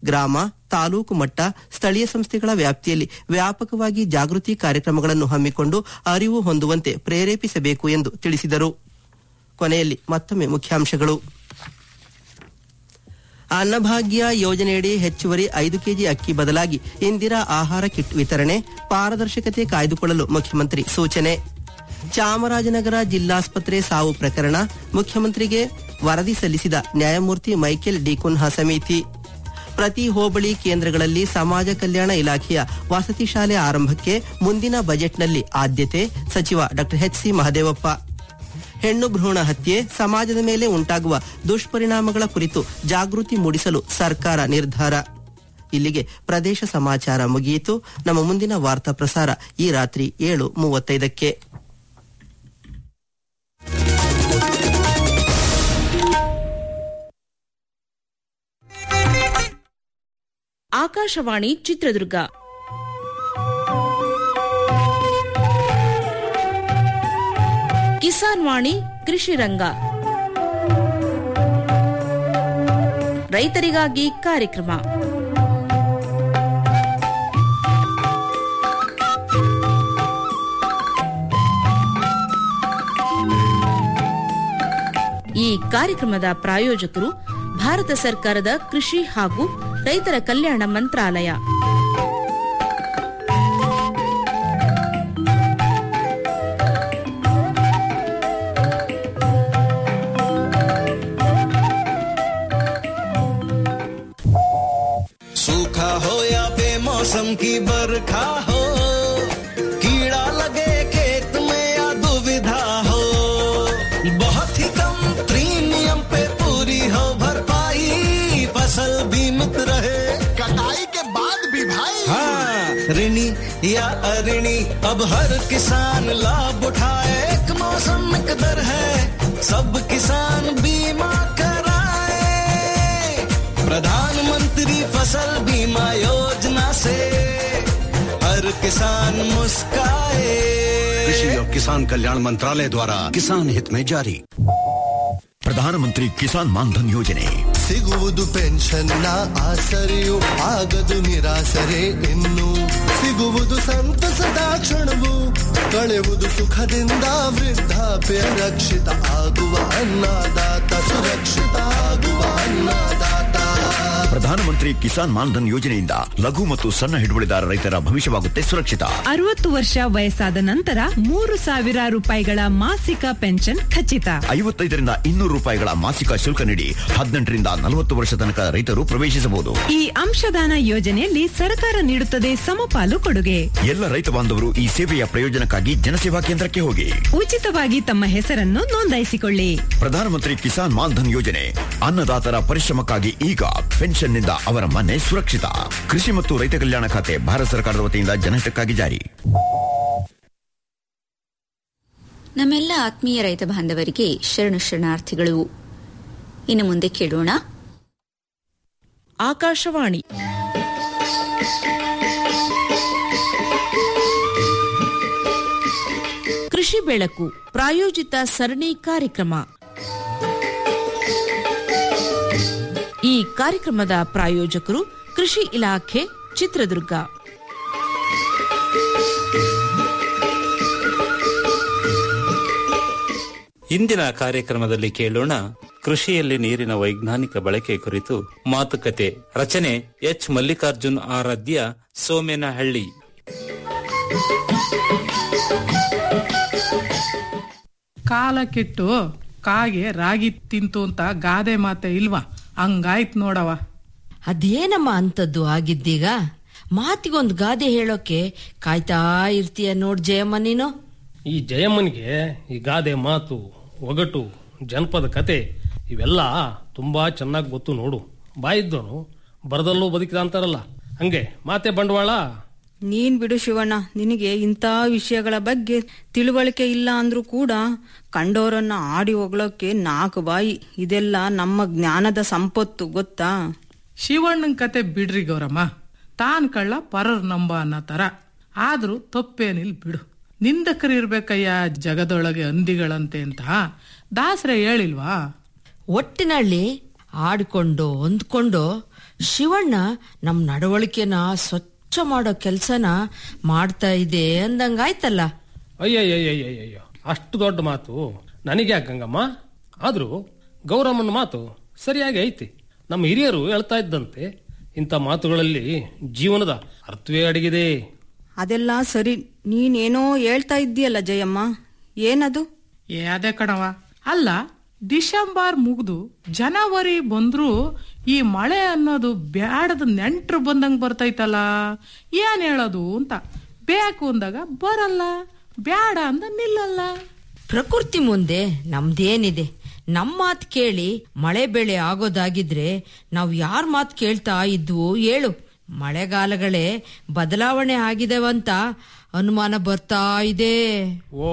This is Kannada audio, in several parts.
ಗ್ರಾಮ ತಾಲೂಕು ಮಟ್ಟ ಸ್ಥಳೀಯ ಸಂಸ್ಥೆಗಳ ವ್ಯಾಪ್ತಿಯಲ್ಲಿ ವ್ಯಾಪಕವಾಗಿ ಜಾಗೃತಿ ಕಾರ್ಯಕ್ರಮಗಳನ್ನು ಹಮ್ಮಿಕೊಂಡು ಅರಿವು ಹೊಂದುವಂತೆ ಪ್ರೇರೇಪಿಸಬೇಕು ಎಂದು ತಿಳಿಸಿದರು ಕೊನೆಯಲ್ಲಿ ಮತ್ತೊಮ್ಮೆ ಮುಖ್ಯಾಂಶಗಳು ಅನ್ನಭಾಗ್ಯ ಯೋಜನೆಯಡಿ ಹೆಚ್ಚುವರಿ ಐದು ಕೆಜಿ ಅಕ್ಕಿ ಬದಲಾಗಿ ಇಂದಿರಾ ಆಹಾರ ಕಿಟ್ ವಿತರಣೆ ಪಾರದರ್ಶಕತೆ ಕಾಯ್ದುಕೊಳ್ಳಲು ಮುಖ್ಯಮಂತ್ರಿ ಸೂಚನೆ ಚಾಮರಾಜನಗರ ಜಿಲ್ಲಾಸ್ಪತ್ರೆ ಸಾವು ಪ್ರಕರಣ ಮುಖ್ಯಮಂತ್ರಿಗೆ ವರದಿ ಸಲ್ಲಿಸಿದ ನ್ಯಾಯಮೂರ್ತಿ ಮೈಕೆಲ್ ಡಿಕುನ್ಹಾ ಸಮಿತಿ ಪ್ರತಿ ಹೋಬಳಿ ಕೇಂದ್ರಗಳಲ್ಲಿ ಸಮಾಜ ಕಲ್ಯಾಣ ಇಲಾಖೆಯ ವಸತಿ ಶಾಲೆ ಆರಂಭಕ್ಕೆ ಮುಂದಿನ ಬಜೆಟ್ನಲ್ಲಿ ಆದ್ಯತೆ ಸಚಿವ ಡಾ ಎಚ್ ಸಿ ಮಹದೇವಪ್ಪ ಹೆಣ್ಣು ಭ್ರೂಣ ಹತ್ಯೆ ಸಮಾಜದ ಮೇಲೆ ಉಂಟಾಗುವ ದುಷ್ಪರಿಣಾಮಗಳ ಕುರಿತು ಜಾಗೃತಿ ಮೂಡಿಸಲು ಸರ್ಕಾರ ನಿರ್ಧಾರ ಇಲ್ಲಿಗೆ ಪ್ರದೇಶ ಸಮಾಚಾರ ಮುಗಿಯಿತು ನಮ್ಮ ಮುಂದಿನ ವಾರ್ತಾ ಪ್ರಸಾರ ಈ ರಾತ್ರಿ ಏಳು ಮೂವತ್ತೈದಕ್ಕೆ ಆಕಾಶವಾಣಿ ಚಿತ್ರದುರ್ಗ ಕಿಸಾನ್ ವಾಣಿ ಕೃಷಿ ರಂಗ ರೈತರಿಗಾಗಿ ಕಾರ್ಯಕ್ರಮ ಈ ಕಾರ್ಯಕ್ರಮದ ಪ್ರಾಯೋಜಕರು ಭಾರತ ಸರ್ಕಾರದ ಕೃಷಿ ಹಾಗೂ ರೈತರ ಕಲ್ಯಾಣ ಮಂತ್ರಾಲಯ सूखा हो या बेमौसम की बरखा हो कीड़ा लगे खेत में या दुविधा हो बहुत ही कम प्रीमियम पे पूरी हो भरपाई फसल बीमित रहे कटाई के बाद भी भाई हाँ ऋणी या अऋणी अब हर किसान लाभ उठाए एक मौसम एक दर है सब किसान बीमा कराए प्रधानमंत्री फसल बीमा योजना से हर किसान मुस्काए कृषि और किसान कल्याण मंत्रालय द्वारा किसान हित में जारी ಪ್ರಧಾನಮಂತ್ರಿ ಕಿಸಾನ್ ಮಾನ್ಧನ್ ಯೋಜನೆ ಸಿಗುವುದು ಪೆನ್ಷನ್ನ ಆಸರೆಯು ಆಗದು ನಿರಾಸರೆ ಇನ್ನು ಸಿಗುವುದು ಸಂತಸದ ಕ್ಷಣವು ಕಳೆಯುವುದು ಸುಖದಿಂದ ವೃದ್ಧಾಪ್ಯ ರಕ್ಷಿತ ಆಗುವ ಅನ್ನದಾತ ಸುರಕ್ಷಿತ ಆಗುವ ಅನ್ನದಾತ ಪ್ರಧಾನಮಂತ್ರಿ ಕಿಸಾನ್ ಮಾನ್ಧನ್ ಯೋಜನೆಯಿಂದ ಲಘು ಮತ್ತು ಸಣ್ಣ ಹಿಡುವಳಿದಾರ ರೈತರ ಭವಿಷ್ಯವಾಗುತ್ತೆ ಸುರಕ್ಷಿತ ಅರವತ್ತು ವರ್ಷ ವಯಸ್ಸಾದ ನಂತರ ಮೂರು ಸಾವಿರ ರೂಪಾಯಿಗಳ ಮಾಸಿಕ ಪೆನ್ಷನ್ ಖಚಿತ ಐವತ್ತೈದರಿಂದ ಇನ್ನೂರು ರೂಪಾಯಿಗಳ ಮಾಸಿಕ ಶುಲ್ಕ ನೀಡಿ ಹದಿನೆಂಟರಿಂದ ನಲವತ್ತು ವರ್ಷ ತನಕ ರೈತರು ಪ್ರವೇಶಿಸಬಹುದು ಈ ಅಂಶದಾನ ಯೋಜನೆಯಲ್ಲಿ ಸರ್ಕಾರ ನೀಡುತ್ತದೆ ಸಮಪಾಲು ಕೊಡುಗೆ ಎಲ್ಲ ರೈತ ಬಾಂಧವರು ಈ ಸೇವೆಯ ಪ್ರಯೋಜನಕ್ಕಾಗಿ ಜನಸೇವಾ ಕೇಂದ್ರಕ್ಕೆ ಹೋಗಿ ಉಚಿತವಾಗಿ ತಮ್ಮ ಹೆಸರನ್ನು ನೋಂದಾಯಿಸಿಕೊಳ್ಳಿ ಪ್ರಧಾನಮಂತ್ರಿ ಕಿಸಾನ್ ಮಾನ್ಧನ್ ಯೋಜನೆ ಅನ್ನದಾತರ ಪರಿಶ್ರಮಕ್ಕಾಗಿ ಈಗ ಪೆನ್ಷನ್ನಿಂದ ಅವರ ಮನೆ ಸುರಕ್ಷಿತ ಕೃಷಿ ಮತ್ತು ರೈತ ಕಲ್ಯಾಣ ಖಾತೆ ಭಾರತ ಸರ್ಕಾರದ ವತಿಯಿಂದ ಜನಹಿತಕ್ಕಾಗಿ ಜಾರಿ ನಮ್ಮೆಲ್ಲ ಆತ್ಮೀಯ ರೈತ ಬಾಂಧವರಿಗೆ ಶರಣು ಶರಣಾರ್ಥಿಗಳು ಇನ್ನು ಮುಂದೆ ಕೇಳೋಣ ಆಕಾಶವಾಣಿ ಕೃಷಿ ಬೆಳಕು ಪ್ರಾಯೋಜಿತ ಸರಣಿ ಕಾರ್ಯಕ್ರಮ ಈ ಕಾರ್ಯಕ್ರಮದ ಪ್ರಾಯೋಜಕರು ಕೃಷಿ ಇಲಾಖೆ ಚಿತ್ರದುರ್ಗ ಇಂದಿನ ಕಾರ್ಯಕ್ರಮದಲ್ಲಿ ಕೇಳೋಣ ಕೃಷಿಯಲ್ಲಿ ನೀರಿನ ವೈಜ್ಞಾನಿಕ ಬಳಕೆ ಕುರಿತು ಮಾತುಕತೆ ರಚನೆ ಎಚ್ ಮಲ್ಲಿಕಾರ್ಜುನ್ ಆರಾಧ್ಯ ಸೋಮೇನಹಳ್ಳಿ ಕಾಲ ಕೆಟ್ಟು ಕಾಗೆ ರಾಗಿ ತಿಂತು ಅಂತ ಗಾದೆ ಮಾತೆ ಇಲ್ವಾ ಹಂಗಾಯ್ತ್ ನೋಡವ ಅದೇನಮ್ಮ ಅಂತದ್ದು ಆಗಿದ್ದೀಗ ಮಾತಿಗೊಂದು ಗಾದೆ ಹೇಳೋಕೆ ಕಾಯ್ತಾ ಇರ್ತೀಯ ನೋಡ್ ಜಯಮ್ಮ ನೀನು ಈ ಜಯಮ್ಮನಿಗೆ ಈ ಗಾದೆ ಮಾತು ಒಗಟು ಜನಪದ ಕತೆ ಇವೆಲ್ಲ ತುಂಬಾ ಚೆನ್ನಾಗಿ ಗೊತ್ತು ನೋಡು ಬಾಯಿದ್ದವನು ಬರದಲ್ಲೂ ಬದುಕಿದ ಅಂತಾರಲ್ಲ ಹಂಗೆ ಮಾತೆ ಬಂಡವಾಳ ನೀನ್ ಬಿಡು ಶಿವಣ್ಣ ನಿನಗೆ ಇಂಥ ವಿಷಯಗಳ ಬಗ್ಗೆ ತಿಳುವಳಿಕೆ ಇಲ್ಲ ಅಂದ್ರೂ ಕೂಡ ಕಂಡೋರನ್ನ ಆಡಿ ಹೊಗಳೋಕೆ ನಾಲ್ಕು ಬಾಯಿ ಇದೆಲ್ಲ ನಮ್ಮ ಜ್ಞಾನದ ಸಂಪತ್ತು ಗೊತ್ತಾ ಶಿವಣ್ಣನ್ ಕತೆ ಬಿಡ್ರಿ ಗೌರಮ್ಮ ತಾನ್ ಕಳ್ಳ ಪರರ್ ನಂಬ ಅನ್ನೋ ತರ ಆದ್ರೂ ತಪ್ಪೇನಿಲ್ ಬಿಡು ನಿಂದಕರಿರ್ಬೇಕಯ್ಯ ಜಗದೊಳಗೆ ಹಂದಿಗಳಂತೆ ಅಂತ ದಾಸರೇ ಹೇಳಿಲ್ವಾ ಒಟ್ಟಿನಲ್ಲಿ ಆಡ್ಕೊಂಡು ಹೊಂದ್ಕೊಂಡು ಶಿವಣ್ಣ ನಮ್ ನಡವಳಿಕೆನ ಸ್ವಚ್ಛ ಮಾಡೋ ಕೆಲ್ಸನ ಮಾಡ್ತಾ ಇದೆ ಅಂದಂಗಾಯ್ತಲ್ಲ ಅಯ್ಯಯ್ಯಯ್ಯಯ್ಯಯ್ಯೋ ಅಷ್ಟು ದೊಡ್ಡ ಮಾತು ನನಗೆ ಯಾಕಂಗಮ್ಮ ಆದ್ರೂ ಗೌರಮ್ಮನ ಮಾತು ಸರಿಯಾಗಿ ಐತಿ ನಮ್ಮ ಹಿರಿಯರು ಹೇಳ್ತಾ ಇದ್ದಂತೆ ಇಂಥ ಮಾತುಗಳಲ್ಲಿ ಜೀವನದ ಅರ್ಥವೇ ಅಡಗಿದೆ ಅದೆಲ್ಲ ಸರಿ ನೀನೇನೋ ಹೇಳ್ತಾ ಇದ್ದೀಯಲ್ಲ ಜಯಮ್ಮ ಏನದು ಏ ಅದೇ ಕಣವ ಅಲ್ಲ ಡಿಸೆಂಬರ್ ಮುಗ್ದು ಜನವರಿ ಬಂದ್ರು ಈ ಮಳೆ ಅನ್ನೋದು ಬ್ಯಾಡದ ನೆಂಟ್ರು ಬಂದಂಗ್ ಬರ್ತೈತಲ್ಲ ಏನ್ ಹೇಳೋದು ಅಂತ ಬೇಕು ಅಂದಾಗ ಬರಲ್ಲ ಬ್ಯಾಡ ಅಂದ ನಿಲ್ಲಲ್ಲ ಪ್ರಕೃತಿ ಮುಂದೆ ನಮ್ದೇನಿದೆ ನಮ್ ಮಾತ್ ಕೇಳಿ ಮಳೆ ಬೆಳೆ ಆಗೋದಾಗಿದ್ರೆ ನಾವ್ ಯಾರ್ ಮಾತ್ ಕೇಳ್ತಾ ಇದ್ವು ಹೇಳು ಮಳೆಗಾಲಗಳೇ ಬದಲಾವಣೆ ಆಗಿದೆವಂತ ಅನುಮಾನ ಬರ್ತಾ ಇದೆ ಓ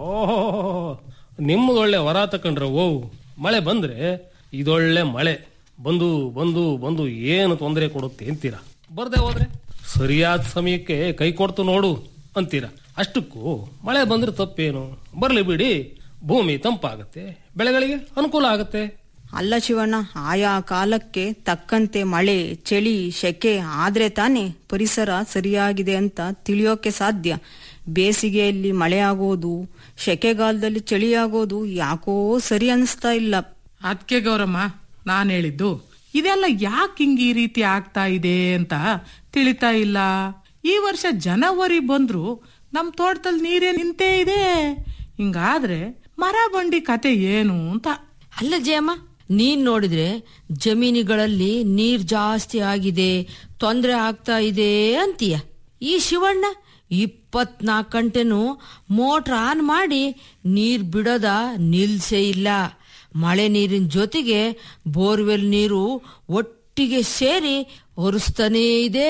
ನಿಮ್ಮದೊಳ್ಳೆ ವರ ತಕೊಂಡ್ರೆ ಓ ಮಳೆ ಬಂದ್ರೆ ಇದೊಳ್ಳೆ ಮಳೆ ಬಂದು ಬಂದು ಬಂದು ಏನು ತೊಂದರೆ ಕೊಡುತ್ತೆ ಅಂತೀರಾ ಬರ್ದೆ ಹೋದ್ರೆ ಸರಿಯಾದ ಸಮಯಕ್ಕೆ ಕೈ ಕೊಡ್ತು ನೋಡು ಅಂತೀರಾ ಅಷ್ಟಕ್ಕೂ ಮಳೆ ಬಂದ್ರೆ ತಪ್ಪೇನು ಬರ್ಲಿ ಬಿಡಿ ಭೂಮಿ ತಂಪಾಗತ್ತೆ ಬೆಳೆಗಳಿಗೆ ಅನುಕೂಲ ಆಗತ್ತೆ ಅಲ್ಲ ಶಿವಣ್ಣ ಆಯಾ ಕಾಲಕ್ಕೆ ತಕ್ಕಂತೆ ಮಳೆ ಚಳಿ ಸೆಕೆ ಆದ್ರೆ ತಾನೇ ಪರಿಸರ ಸರಿಯಾಗಿದೆ ಅಂತ ತಿಳಿಯೋಕೆ ಸಾಧ್ಯ ಬೇಸಿಗೆಯಲ್ಲಿ ಮಳೆ ಆಗೋದು ಸೆಕೆಗಾಲದಲ್ಲಿ ಚಳಿ ಆಗೋದು ಯಾಕೋ ಸರಿ ಅನಿಸ್ತಾ ಇಲ್ಲ ಅದಕ್ಕೆ ಗೌರಮ್ಮ ನಾನ್ ಹೇಳಿದ್ದು ಇದೆಲ್ಲ ಯಾಕೆ ಹಿಂಗ್ ಈ ರೀತಿ ಆಗ್ತಾ ಇದೆ ಅಂತ ತಿಳಿತಾ ಇಲ್ಲ ಈ ವರ್ಷ ಜನವರಿ ಬಂದ್ರು ನಮ್ ತೋಟದಲ್ಲಿ ನೀರೇ ನಿಂತೇ ಇದೆ ಹಿಂಗಾದ್ರೆ ಮರ ಬಂಡಿ ಕತೆ ಏನು ಅಂತ ಅಲ್ಲ ಜಯಮ್ಮ ನೀನ್ ನೋಡಿದ್ರೆ ಜಮೀನುಗಳಲ್ಲಿ ನೀರ್ ಜಾಸ್ತಿ ಆಗಿದೆ ತೊಂದ್ರೆ ಆಗ್ತಾ ಇದೆ ಅಂತೀಯ ಈ ಶಿವಣ್ಣ ಇಪ್ಪತ್ನಾಲ್ಕು ಗಂಟೆನು ಮೋಟ್ರ್ ಆನ್ ಮಾಡಿ ನೀರ್ ಬಿಡೋದ ನಿಲ್ಸೇ ಇಲ್ಲ ಮಳೆ ನೀರಿನ ಜೊತೆಗೆ ಬೋರ್ವೆಲ್ ನೀರು ಒಟ್ಟಿಗೆ ಸೇರಿ ಒರೆಸ್ತಾನೇ ಇದೆ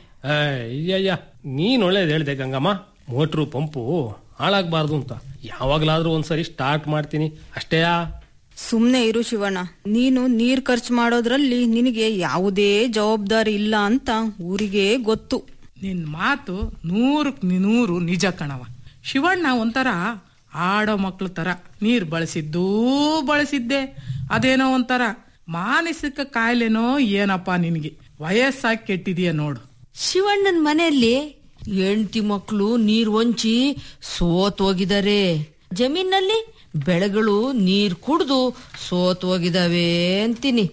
ಅಯ್ಯಯ್ಯ ನೀನ್ ಒಳ್ಳೇದು ಹೇಳಿದೆ ಗಂಗಮ್ಮ ಮೋಟ್ರು ಪಂಪು ಹಾಳಾಗ್ಬಾರ್ದು ಅಂತ ಯಾವಾಗ್ಲಾದ್ರೂ ಒಂದ್ಸರಿ ಸ್ಟಾರ್ಟ್ ಮಾಡ್ತೀನಿ ಅಷ್ಟೇಯಾ ಸುಮ್ನೆ ಇರು ಶಿವಣ್ಣ ನೀನು ನೀರ್ ಖರ್ಚು ಮಾಡೋದ್ರಲ್ಲಿ ನಿನಗೆ ಯಾವುದೇ ಜವಾಬ್ದಾರಿ ಇಲ್ಲ ಅಂತ ಊರಿಗೆ ಗೊತ್ತು ನಿನ್ ಮಾತು ನೂರಕ್ ನೂರು ನಿಜ ಕಣವ ಶಿವಣ್ಣ ಒಂಥರ ಆಡೋ ಮಕ್ಳ ತರ ನೀರ್ ಬಳಸಿದ್ದೂ ಬಳಸಿದ್ದೆ ಅದೇನೋ ಒಂಥರ ಮಾನಸಿಕ ಕಾಯಿಲೆನೋ ಏನಪ್ಪ ನಿನಗೆ ವಯಸ್ಸಾಗಿ ಕೆಟ್ಟಿದೀಯ ನೋಡು ಶಿವಣ್ಣನ ಮನೆಯಲ್ಲಿ ಹೆಂಡತಿ ಮಕ್ಕಳು ನೀರ್ ಹೊಂಚಿ ಸೋತ್ ಹೋಗಿದ್ದಾರೆ ಜಮೀನಲ್ಲಿ ಬೆಳೆಗಳು ನೀರ್ ಕುಡ್ದು ಸೋತ್ ಹೋಗಿದಾವೆ ಅಂತೀನಿ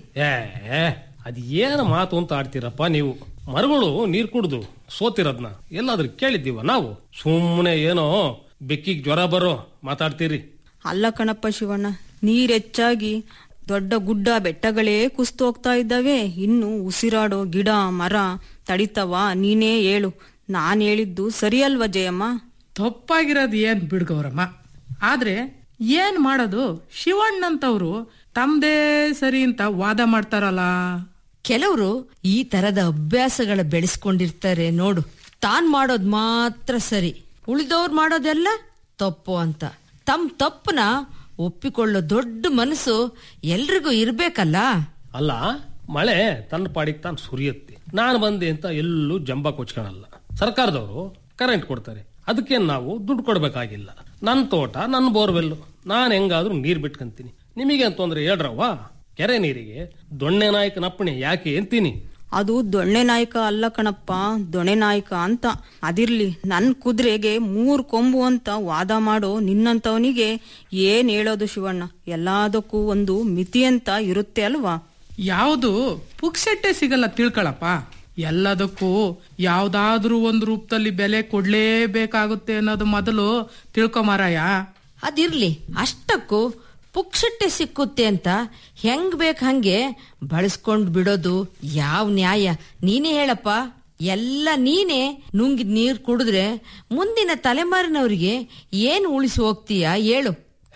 ಏ ಅದ್ ಏನು ಮಾತು ಅಂತ ಆಡ್ತೀರಪ್ಪ ನೀವು ಮರಗಳು ನೀರ್ ಕುಡ್ದು ಸೋತಿರೋದ್ನ ಎಲ್ಲಾದ್ರೂ ಕೇಳಿದ್ದೀವ ನಾವು ಸುಮ್ಮನೆ ಏನೋ ಬೆಕ್ಕಿಗೆ ಜ್ವರ ಬರೋ ಮಾತಾಡ್ತೀರಿ ಅಲ್ಲ ಕಣಪ್ಪ ಶಿವಣ್ಣ ನೀರ್ ಹೆಚ್ಚಾಗಿ ದೊಡ್ಡ ಗುಡ್ಡ ಬೆಟ್ಟಗಳೇ ಕುಸ್ತು ಹೋಗ್ತಾ ಇದ್ದಾವೆ ಇನ್ನು ಉಸಿರಾಡೋ ಗಿಡ ಮರ ತಡಿತವ ನೀನೇ ಹೇಳು ನಾನ್ ಹೇಳಿದ್ದು ಸರಿ ಅಲ್ವಾ ಜಯಮ್ಮ ತಪ್ಪಾಗಿರೋದು ಏನ್ ಬಿಡ್ಗವ್ರಮ್ಮ ಆದ್ರೆ ಏನ್ ಮಾಡೋದು ಶಿವಣ್ಣಂತವ್ರು ತಮ್ದೇ ಸರಿ ಅಂತ ವಾದ ಮಾಡ್ತಾರಲ್ಲ ಕೆಲವರು ಈ ತರದ ಅಭ್ಯಾಸಗಳ ಬೆಳೆಸ್ಕೊಂಡಿರ್ತಾರೆ ನೋಡು ತಾನ್ ಮಾಡೋದ್ ಮಾತ್ರ ಸರಿ ಉಳಿದವ್ರು ಮಾಡೋದೆಲ್ಲ ತಪ್ಪು ಅಂತ ತಮ್ ತಪ್ಪನ ಒಪ್ಪಿಕೊಳ್ಳೋ ದೊಡ್ಡ ಮನಸ್ಸು ಎಲ್ರಿಗೂ ಇರ್ಬೇಕಲ್ಲ ಅಲ್ಲ ಮಳೆ ತನ್ನ ಪಾಡಿಗೆ ತಾನು ಸುರಿಯುತ್ತೆ ನಾನು ಬಂದೆ ಅಂತ ಎಲ್ಲೂ ಜಂಬ ಕೊಚ್ಕೊಳಲ್ಲ ಸರ್ಕಾರದವರು ಕರೆಂಟ್ ಕೊಡ್ತಾರೆ ಅದಕ್ಕೆ ನಾವು ದುಡ್ಡು ಕೊಡ್ಬೇಕಾಗಿಲ್ಲ ನನ್ನ ತೋಟ ನನ್ನ ಬೋರ್ವೆಲ್ ನಾನು ಹೆಂಗಾದ್ರೂ ನೀರ್ ಬಿಟ್ಕೊಂತೀನಿ ನಿಮಗೆ ತೊಂದ್ರೆ ಹೇಳ್ರವ್ವ ಕೆರೆ ನೀರಿಗೆ ದೊಣ್ಣೆ ನಾಯಕನ ಅಪ್ಪಣೆ ಯಾಕೆ ಅಂತೀನಿ ಅದು ದೊಣ್ಣೆ ನಾಯಕ ಅಲ್ಲ ಕಣಪ್ಪ ದೊಣೆ ನಾಯಕ ಅಂತ ಅದಿರ್ಲಿ ನನ್ ಕುದುರೆಗೆ ಮೂರ್ ಕೊಂಬು ಅಂತ ವಾದ ಮಾಡೋ ನಿನ್ನಂತವನಿಗೆ ಏನ್ ಹೇಳೋದು ಶಿವಣ್ಣ ಎಲ್ಲದಕ್ಕೂ ಒಂದು ಮಿತಿ ಅಂತ ಇರುತ್ತೆ ಅಲ್ವಾ ಯಾವುದು ಪುಕ್ಸೆಟ್ಟೆ ಸಿಗಲ್ಲ ತಿಳ್ಕೊಳಪ್ಪ ಎಲ್ಲದಕ್ಕೂ ಯಾವ್ದಾದ್ರೂ ಒಂದು ರೂಪದಲ್ಲಿ ಬೆಲೆ ಕೊಡ್ಲೇಬೇಕಾಗುತ್ತೆ ಅನ್ನೋದು ಮೊದಲು ತಿಳ್ಕೊಮಾರಾಯ ಅದಿರ್ಲಿ ಅಷ್ಟಕ್ಕೂ ಪುಕ್ಷಟ್ಟೆ ಸಿಕ್ಕುತ್ತೆ ಅಂತ ಹೆಂಗ್ ಬೇಕ್ ಹಂಗೆ ಬಳಸ್ಕೊಂಡ್ ಬಿಡೋದು ಯಾವ ನ್ಯಾಯ ನೀನೇ ಹೇಳಪ್ಪ ಎಲ್ಲ ನೀನೇ ನುಂಗಿ ನೀರ್ ಕುಡಿದ್ರೆ ಮುಂದಿನ ತಲೆಮಾರಿನವ್ರಿಗೆ ಏನ್ ಉಳಿಸಿ ಹೋಗ್ತೀಯಾ ಹೇಳು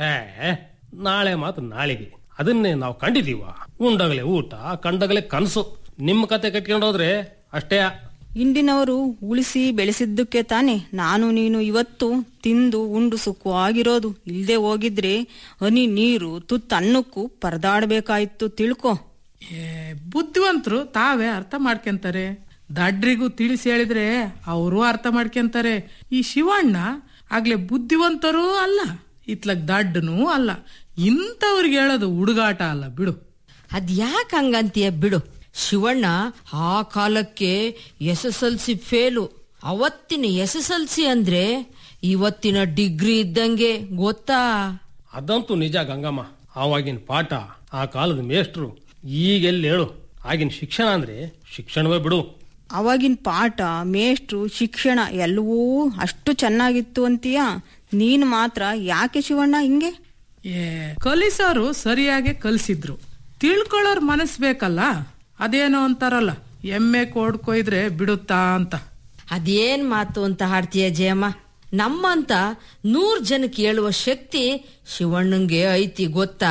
ಏ ನಾಳೆ ಮಾತು ನಾಳೆಗೆ ಅದನ್ನೇ ನಾವು ಕಂಡಿದೀವ ಉಂಡಗಲೆ ಊಟ ಕಂಡಗಲೆ ಕನಸು ನಿಮ್ಮ ಕತೆ ಕಟ್ಕೊಂಡೋದ್ರೆ ಅಷ್ಟೇ ಇಂದಿನವರು ಉಳಿಸಿ ಬೆಳೆಸಿದ್ದಕ್ಕೆ ತಾನೆ ನಾನು ನೀನು ಇವತ್ತು ತಿಂದು ಉಂಡು ಸುಖವಾಗಿರೋದು ಇಲ್ದೆ ಹೋಗಿದ್ರೆ ಹನಿ ನೀರು ತುತ್ತನ್ನಕ್ಕೂ ಪರದಾಡ್ಬೇಕಾಯ್ತು ತಿಳ್ಕೊ ಏ, ಬುದ್ಧಿವಂತರು ತಾವೇ ಅರ್ಥ ಮಾಡ್ಕೊಂತಾರೆ ದಡ್ರಿಗೂ ತಿಳಿಸಿ ಹೇಳಿದ್ರೆ ಅವರು ಅರ್ಥ ಮಾಡ್ಕೊಂತಾರೆ ಈ ಶಿವಣ್ಣ ಆಗ್ಲೇ ಬುದ್ಧಿವಂತರೂ ಅಲ್ಲ ಇತ್ಲಗ್ ದಡ್ಡನೂ ಅಲ್ಲ ಇಂಥವ್ರಿಗೆ ಹೇಳೋದು ಹುಡುಗಾಟ ಅಲ್ಲ ಬಿಡು ಅದ್ ಯಾಕೆ ಹಂಗಂತೀಯ ಬಿಡು ಶಿವಣ್ಣ ಆ ಕಾಲಕ್ಕೆ S S L C fail ಅವತ್ತಿನ ಎಸ್ ಎಸ್ ಎಲ್ ಸಿ ಅಂದ್ರೆ ಇವತ್ತಿನ ಡಿಗ್ರಿ ಇದ್ದಂಗೆ ಗೊತ್ತಾ ಅದಂತೂ ನಿಜ ಗಂಗಮ್ಮ ಆವಾಗಿನ ಪಾಠ ಆ ಕಾಲದ ಮೇಷ್ಟ್ರು ಈಗೆಲ್ಲಿ ಹೇಳು ಆಗಿನ ಶಿಕ್ಷಣ ಅಂದ್ರೆ ಶಿಕ್ಷಣವೇ ಬಿಡು ಅವಾಗಿನ ಪಾಠ ಮೇಷ್ಟ್ರು ಶಿಕ್ಷಣ ಎಲ್ಲವೂ ಅಷ್ಟು ಚೆನ್ನಾಗಿತ್ತು ಅಂತೀಯ ನೀನ್ ಮಾತ್ರ ಯಾಕೆ ಶಿವಣ್ಣ ಹಿಂಗೆ ಏ ಕಲಿಸೋರು ಸರಿಯಾಗಿ ಕಲಿಸಿದ್ರು ತಿಳ್ಕೊಳ್ಳೋರ್ ಮನಸ್ ಬೇಕಲ್ಲ ಅದೇನೋ ಅಂತಾರಲ್ಲ ಎಮ್ಮೆ ಕೋಡ್ ಕೊಯ್ದ್ರೆ ಬಿಡುತ್ತಾ ಅಂತ ಅದೇನ್ ಮಾತು ಅಂತ ಹಾಡ್ತೀಯ ಜಯಮ್ಮ ನಮ್ಮಂತ ನೂರ್ ಜನಕ್ಕೆ ಹೇಳುವ ಶಕ್ತಿ ಶಿವಣ್ಣಂಗೆ ಐತಿ ಗೊತ್ತಾ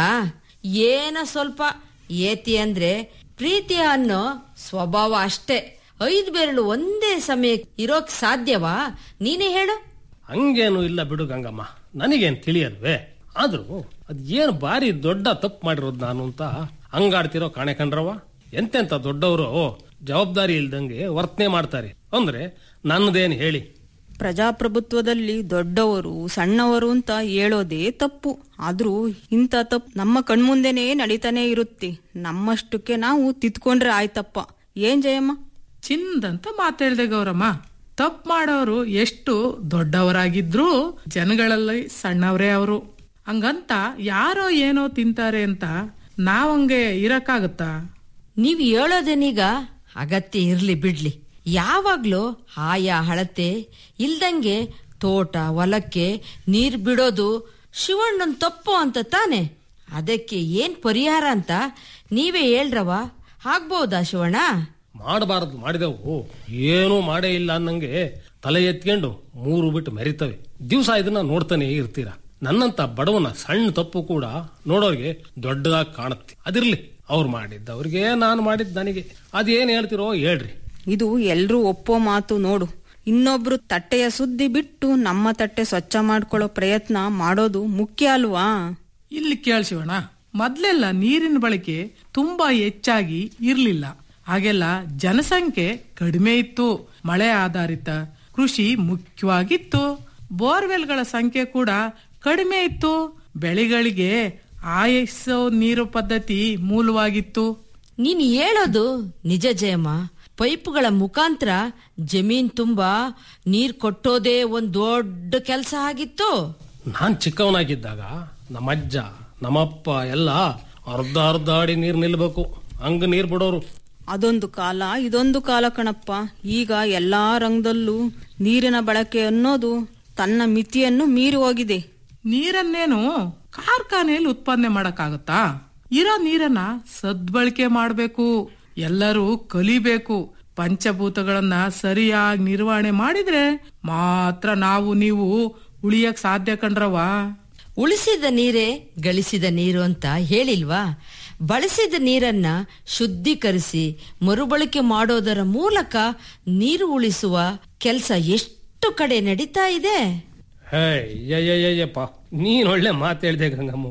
ಏನ ಸ್ವಲ್ಪ ಏತಿ ಅಂದ್ರೆ ಪ್ರೀತಿ ಅನ್ನೋ ಸ್ವಭಾವ ಅಷ್ಟೇ ಐದು ಬೆರಳು ಒಂದೇ ಸಮಯ ಇರೋಕ್ ಸಾಧ್ಯವಾ ನೀನೇ ಹೇಳು ಹಂಗೇನು ಇಲ್ಲ ಬಿಡು ಗಂಗಮ್ಮ ನನಗೇನ್ ತಿಳಿಯಲ್ವೇ ಆದ್ರೂ ಅದ್ ಏನ್ ಬಾರಿ ದೊಡ್ಡ ತಪ್ಪು ಮಾಡಿರೋದು ನಾನು ಅಂತ ಹಂಗಾಡ್ತಿರೋ ಕಾಣೆ ಕಂಡ್ರವ ಎಂತೆಂತ ದೊಡ್ಡವರು ಜವಾಬ್ದಾರಿ ಇಲ್ದಂಗೆ ವರ್ತನೆ ಮಾಡ್ತಾರೆ ಅಂದ್ರೆ ನನ್ನದೇನ್ ಹೇಳಿ ಪ್ರಜಾಪ್ರಭುತ್ವದಲ್ಲಿ ದೊಡ್ಡವರು ಸಣ್ಣವರು ಅಂತ ಹೇಳೋದೇ ತಪ್ಪು ಆದ್ರೂ ಇಂಥ ತಪ್ಪು ನಮ್ಮ ಕಣ್ಮುಂದೆನೇ ನಡೀತಾನೆ ಇರುತ್ತೆ ನಮ್ಮಷ್ಟಕ್ಕೆ ನಾವು ತಿದ್ಕೊಂಡ್ರೆ ಆಯ್ತಪ್ಪ ಏನ್ ಜಯಮ್ಮ ಚಿಂದಂತ ಮಾತಾಡ್ದೆ ಗೌರಮ್ಮ ತಪ್ಪು ಮಾಡೋರು ಎಷ್ಟು ದೊಡ್ಡವರಾಗಿದ್ರೂ ಜನಗಳಲ್ಲಿ ಸಣ್ಣವರೇ ಅವರು ಹಂಗಂತ ಯಾರೋ ಏನೋ ತಿಂತಾರೆ ಅಂತ ನಾವಂಗೆ ಇರಕ್ಕಾಗತ್ತಾ ನೀವ್ ಹೇಳೋದೇನೀಗ ಅಗತ್ಯ ಇರ್ಲಿ ಬಿಡ್ಲಿ ಯಾವಾಗ್ಲೂ ಆಯಾ ಹಳತೆ ಇಲ್ದಂಗೆ ತೋಟ ಹೊಲಕ್ಕೆ ನೀರ್ ಬಿಡೋದು ಶಿವಣ್ಣನ್ ತಪ್ಪು ಅಂತ ತಾನೆ ಅದಕ್ಕೆ ಏನ್ ಪರಿಹಾರ ಅಂತ ನೀವೇ ಹೇಳ್ರವ ಆಗ್ಬೋದಾ ಶಿವಣ್ಣ ಮಾಡಬಾರದು ಮಾಡಿದೆವು ಏನೂ ಮಾಡೇ ಇಲ್ಲ ಅನ್ನಂಗೆ ತಲೆ ಎತ್ಕೊಂಡು ಮೂರು ಬಿಟ್ಟು ಮೆರಿತವೆ ದಿವಸ ಇದನ್ನ ನೋಡ್ತಾನೆ ಇರ್ತೀರ ನನ್ನಂತ ಬಡವನ ಸಣ್ಣ ತಪ್ಪು ಕೂಡ ನೋಡೋರಿಗೆ ದೊಡ್ಡದಾಗಿ ಕಾಣುತ್ತೆ ಅದಿರ್ಲಿ ಅವ್ರು ಮಾಡಿದ್ದ ಅವ್ರಿಗೆ ನಾನು ಮಾಡಿದ್ ನನಗೆ ಅದೇನ್ ಹೇಳ್ತಿರೋ ಹೇಳ್ರಿ ಇದು ಎಲ್ರೂ ಒಪ್ಪೋ ಮಾತು ನೋಡು ಇನ್ನೊಬ್ರು ತಟ್ಟೆಯ ಸುದ್ದಿ ಬಿಟ್ಟು ನಮ್ಮ ತಟ್ಟೆ ಸ್ವಚ್ಛ ಮಾಡ್ಕೊಳ್ಳೋ ಪ್ರಯತ್ನ ಮಾಡೋದು ಮುಖ್ಯ ಅಲ್ವಾ ಇಲ್ಲಿ ಕೇಳ್ಸಿವಣ ಮೊದ್ಲೆಲ್ಲ ನೀರಿನ ಬಳಕೆ ತುಂಬಾ ಹೆಚ್ಚಾಗಿ ಇರ್ಲಿಲ್ಲ ಹಾಗೆಲ್ಲ ಜನಸಂಖ್ಯೆ ಕಡಿಮೆ ಇತ್ತು ಮಳೆ ಆಧಾರಿತ ಕೃಷಿ ಮುಖ್ಯವಾಗಿತ್ತು ಬೋರ್ವೆಲ್ಗಳ ಸಂಖ್ಯೆ ಕೂಡ ಕಡಿಮೆ ಇತ್ತು ಬೆಳೆಗಳಿಗೆ ಆಯಸ್ಸೋ ನೀರು ಪದ್ಧತಿ ಮೂಲವಾಗಿತ್ತು ನೀನ್ ಹೇಳೋದು ನಿಜ ಜಯಮ್ಮ ಪೈಪುಗಳ ಮುಖಾಂತರ ಜಮೀನ್ ತುಂಬಾ ನೀರ್ ಕೊಟ್ಟೋದೇ ಒಂದ್ ದೊಡ್ಡ ಕೆಲಸ ಆಗಿತ್ತು ನಾನ್ ಚಿಕ್ಕವನಾಗಿದ್ದಾಗ ನಮ್ಮಜ್ಜ ನಮ್ಮಪ್ಪ ಎಲ್ಲ ಅರ್ಧ ಅರ್ಧ ಅಡಿ ನೀರ್ ನಿಲ್ಬೇಕು ಹಂಗ ನೀರ್ ಬಿಡೋರು ಅದೊಂದು ಕಾಲ ಇದೊಂದು ಕಾಲ ಕಣಪ್ಪ ಈಗ ಎಲ್ಲಾ ರಂಗದಲ್ಲೂ ನೀರಿನ ಬಳಕೆ ಅನ್ನೋದು ತನ್ನ ಮಿತಿಯನ್ನು ಮೀರಿ ಹೋಗಿದೆ ನೀರನ್ನೇನು ಕಾರ್ಖಾನೆಯಲ್ಲಿ ಉತ್ಪಾದನೆ ಮಾಡಕ್ಕಾಗತ್ತಾ ಇರೋ ನೀರನ್ನ ಸದ್ಬಳಕೆ ಮಾಡ್ಬೇಕು ಎಲ್ಲರೂ ಕಲಿಬೇಕು ಪಂಚಭೂತಗಳನ್ನ ಸರಿಯಾಗಿ ನಿರ್ವಹಣೆ ಮಾಡಿದ್ರೆ ಮಾತ್ರ ನಾವು ನೀವು ಉಳಿಯಕ್ ಸಾಧ್ಯ ಕಣ್ರವಾ ಉಳಿಸಿದ ನೀರೇ ಗಳಿಸಿದ ನೀರು ಅಂತ ಹೇಳಿಲ್ವಾ ಬಳಸಿದ ನೀರನ್ನ ಶುದ್ಧೀಕರಿಸಿ ಮರುಬಳಕೆ ಮಾಡೋದರ ಮೂಲಕ ನೀರು ಉಳಿಸುವ ಕೆಲಸ ಎಷ್ಟು ಕಡೆ ನಡೀತಾ ಇದೆ ಹೇ ಯಯ್ಯಯ್ಯಪ್ಪ ನೀನ್ ಒಳ್ಳೆ ಮಾತು ಹೇಳ್ದೆ ಗಂಗಮ್ಮ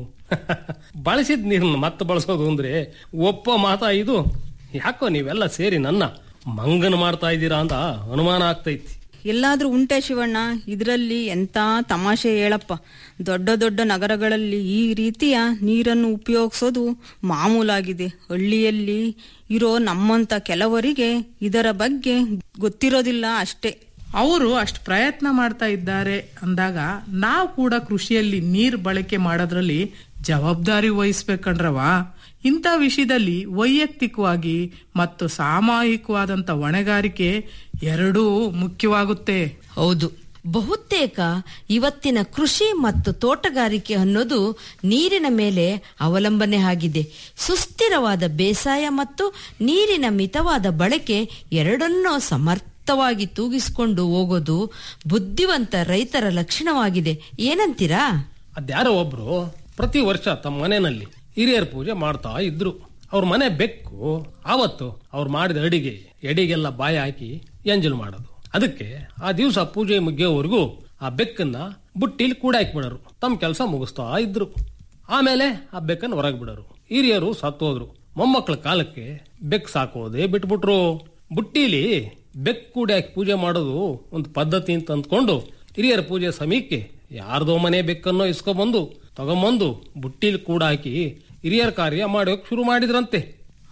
ಬಳಸಿದ ನೀರನ್ನ ಮತ್ತೆ ಬಳಸೋದು ಅಂದ್ರೆ ಒಪ್ಪ ಮಾತಾ ಇದು ಯಾಕೋ ನೀವೆಲ್ಲ ಸೇರಿ ನನ್ನ ಮಂಗನ ಮಾಡ್ತಾ ಇದ್ದೀರಾ ಅಂತ ಅನುಮಾನ ಆಗ್ತೈತಿ ಎಲ್ಲಾದ್ರೂ ಉಂಟೆ ಶಿವಣ್ಣ ಇದರಲ್ಲಿ ಎಂತ ತಮಾಷೆ ಹೇಳಪ್ಪ ದೊಡ್ಡ ದೊಡ್ಡ ನಗರಗಳಲ್ಲಿ ಈ ರೀತಿಯ ನೀರನ್ನು ಉಪಯೋಗಿಸೋದು ಮಾಮೂಲಾಗಿದೆ ಹಳ್ಳಿಯಲ್ಲಿ ಇರೋ ನಮ್ಮಂತ ಕೆಲವರಿಗೆ ಇದರ ಬಗ್ಗೆ ಗೊತ್ತಿರೋದಿಲ್ಲ ಅಷ್ಟೇ ಅವರು ಅಷ್ಟು ಪ್ರಯತ್ನ ಮಾಡ್ತಾ ಇದ್ದಾರೆ ಅಂದಾಗ ನಾವು ಕೂಡ ಕೃಷಿಯಲ್ಲಿ ನೀರ್ ಬಳಕೆ ಮಾಡೋದ್ರಲ್ಲಿ ಜವಾಬ್ದಾರಿ ವಹಿಸ್ಬೇಕಂಡ್ರವ ಇಂಥ ವಿಷಯದಲ್ಲಿ ವೈಯಕ್ತಿಕವಾಗಿ ಮತ್ತು ಸಾಮೂಹಿಕವಾದಂತ ಹೊಣೆಗಾರಿಕೆ ಎರಡೂ ಮುಖ್ಯವಾಗುತ್ತೆ ಹೌದು ಬಹುತೇಕ ಇವತ್ತಿನ ಕೃಷಿ ಮತ್ತು ತೋಟಗಾರಿಕೆ ಅನ್ನೋದು ನೀರಿನ ಮೇಲೆ ಅವಲಂಬನೆ ಆಗಿದೆ ಸುಸ್ಥಿರವಾದ ಬೇಸಾಯ ಮತ್ತು ನೀರಿನ ಮಿತವಾದ ಬಳಕೆ ಎರಡನ್ನೂ ಸಮರ್ಥವಾಗಿ ತೂಗಿಸಿಕೊಂಡು ಹೋಗೋದು ಬುದ್ಧಿವಂತ ರೈತರ ಲಕ್ಷಣವಾಗಿದೆ ಏನಂತೀರಾ ಅದ್ಯಾರೋ ಒಬ್ರು ಪ್ರತಿ ವರ್ಷ ತಮ್ಮ ಮನೆಯಲ್ಲಿ ಹಿರಿಯರ ಪೂಜೆ ಮಾಡ್ತಾ ಇದ್ರು ಅವ್ರ ಮನೆ ಬೆಕ್ಕು ಆವತ್ತು ಅವ್ರು ಮಾಡಿದ ಅಡಿಗೆ ಎಡಿಗೆಲ್ಲ ಬಾಯಿ ಹಾಕಿ ಎಂಜಲ್ ಮಾಡೋದು ಅದಕ್ಕೆ ಆ ದಿವಸ ಪೂಜೆ ಮುಗಿಯೋವರೆಗೂ ಆ ಬೆಕ್ಕನ್ನ ಬುಟ್ಟಿಲಿ ಕೂಡಾಕಿ ಬಿಡೋರು ತಮ್ಮ ಕೆಲಸ ಮುಗಿಸ್ತಾ ಇದ್ರು ಆಮೇಲೆ ಆ ಬೆಕ್ಕನ್ನು ಹೊರಗೆ ಬಿಡೋರು ಹಿರಿಯರು ಸತ್ತೋದ್ರು ಮೊಮ್ಮಕ್ಕಳ ಕಾಲಕ್ಕೆ ಬೆಕ್ ಸಾಕೋದೇ ಬಿಟ್ಬಿಟ್ರು ಬುಟ್ಟಿಲಿ ಬೆಕ್ ಕೂಡಾಕಿ ಪೂಜೆ ಮಾಡೋದು ಒಂದು ಪದ್ಧತಿ ಅಂತ ಅಂದ್ಕೊಂಡು ಹಿರಿಯರ ಪೂಜೆ ಸಮಯಕ್ಕೆ ಯಾರ್ದೋ ಮನೆ ಬೆಕ್ಕನ್ನೋ ಇಸ್ಕೊಬಂದು ತಗೊಂಬಂದು ಬುಟ್ಟಿಲಿ ಕೂಡ ಹಾಕಿ ಹಿರಿಯರ ಕಾರ್ಯ ಮಾಡೋಕ್ ಶುರು ಮಾಡಿದ್ರಂತೆ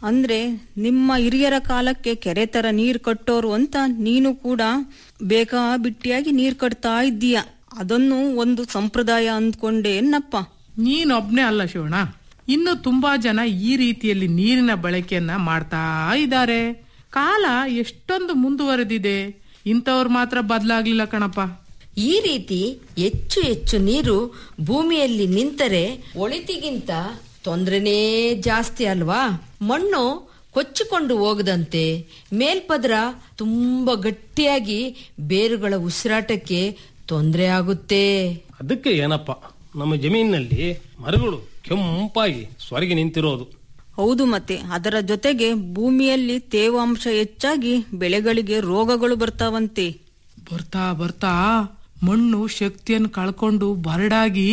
ಅಂದ್ರೆ ನಿಮ್ಮ ಹಿರಿಯರ ಕಾಲಕ್ಕೆ ಕೆರೆ ತರ ನೀರ್ ಕಟ್ಟೋರು ಅಂತ ನೀನು ಕೂಡ ಬೇಕಾ ಬಿಟ್ಟಿಯಾಗಿ ನೀರ್ ಕಟ್ತಾ ಇದ್ದೀಯ ಅದನ್ನು ಒಂದು ಸಂಪ್ರದಾಯ ಅಂದ್ಕೊಂಡೇನಪ್ಪ ನೀನೊಬ್ನೇ ಅಲ್ಲ ಶಿವಣ್ಣ ಇನ್ನು ತುಂಬಾ ಜನ ಈ ರೀತಿಯಲ್ಲಿ ನೀರಿನ ಬಳಕೆಯನ್ನ ಮಾಡ್ತಾ ಇದ್ದಾರೆ ಕಾಲ ಎಷ್ಟೊಂದು ಮುಂದುವರೆದಿದೆ ಇಂಥವ್ರು ಮಾತ್ರ ಬದಲಾಗ್ಲಿಲ್ಲ ಕಣಪ್ಪ ಈ ರೀತಿ ಹೆಚ್ಚು ಹೆಚ್ಚು ನೀರು ಭೂಮಿಯಲ್ಲಿ ನಿಂತರೆ ಒಳಿತಿಗಿಂತ ತೊಂದರೆನೇ ಜಾಸ್ತಿ ಅಲ್ವಾ ಮಣ್ಣು ಕೊಚ್ಚಿಕೊಂಡು ಹೋಗದಂತೆ ಮೇಲ್ಪದ್ರ ತುಂಬಾ ಗಟ್ಟಿಯಾಗಿ ಬೇರುಗಳ ಉಸಿರಾಟಕ್ಕೆ ತೊಂದರೆ ಆಗುತ್ತೆ ಅದಕ್ಕೆ ಏನಪ್ಪ ನಮ್ಮ ಜಮೀನಿನಲ್ಲಿ ಮರಗಳು ಕೆಂಪಾಗಿ ಸ್ವರ್ಗಿ ನಿಂತಿರೋದು ಹೌದು ಮತ್ತೆ ಅದರ ಜೊತೆಗೆ ಭೂಮಿಯಲ್ಲಿ ತೇವಾಂಶ ಹೆಚ್ಚಾಗಿ ಬೆಳೆಗಳಿಗೆ ರೋಗಗಳು ಬರ್ತಾವಂತೆ ಬರ್ತಾ ಬರ್ತಾ ಮಣ್ಣು ಶಕ್ತಿಯನ್ನು ಕಳ್ಕೊಂಡು ಬರಡಾಗಿ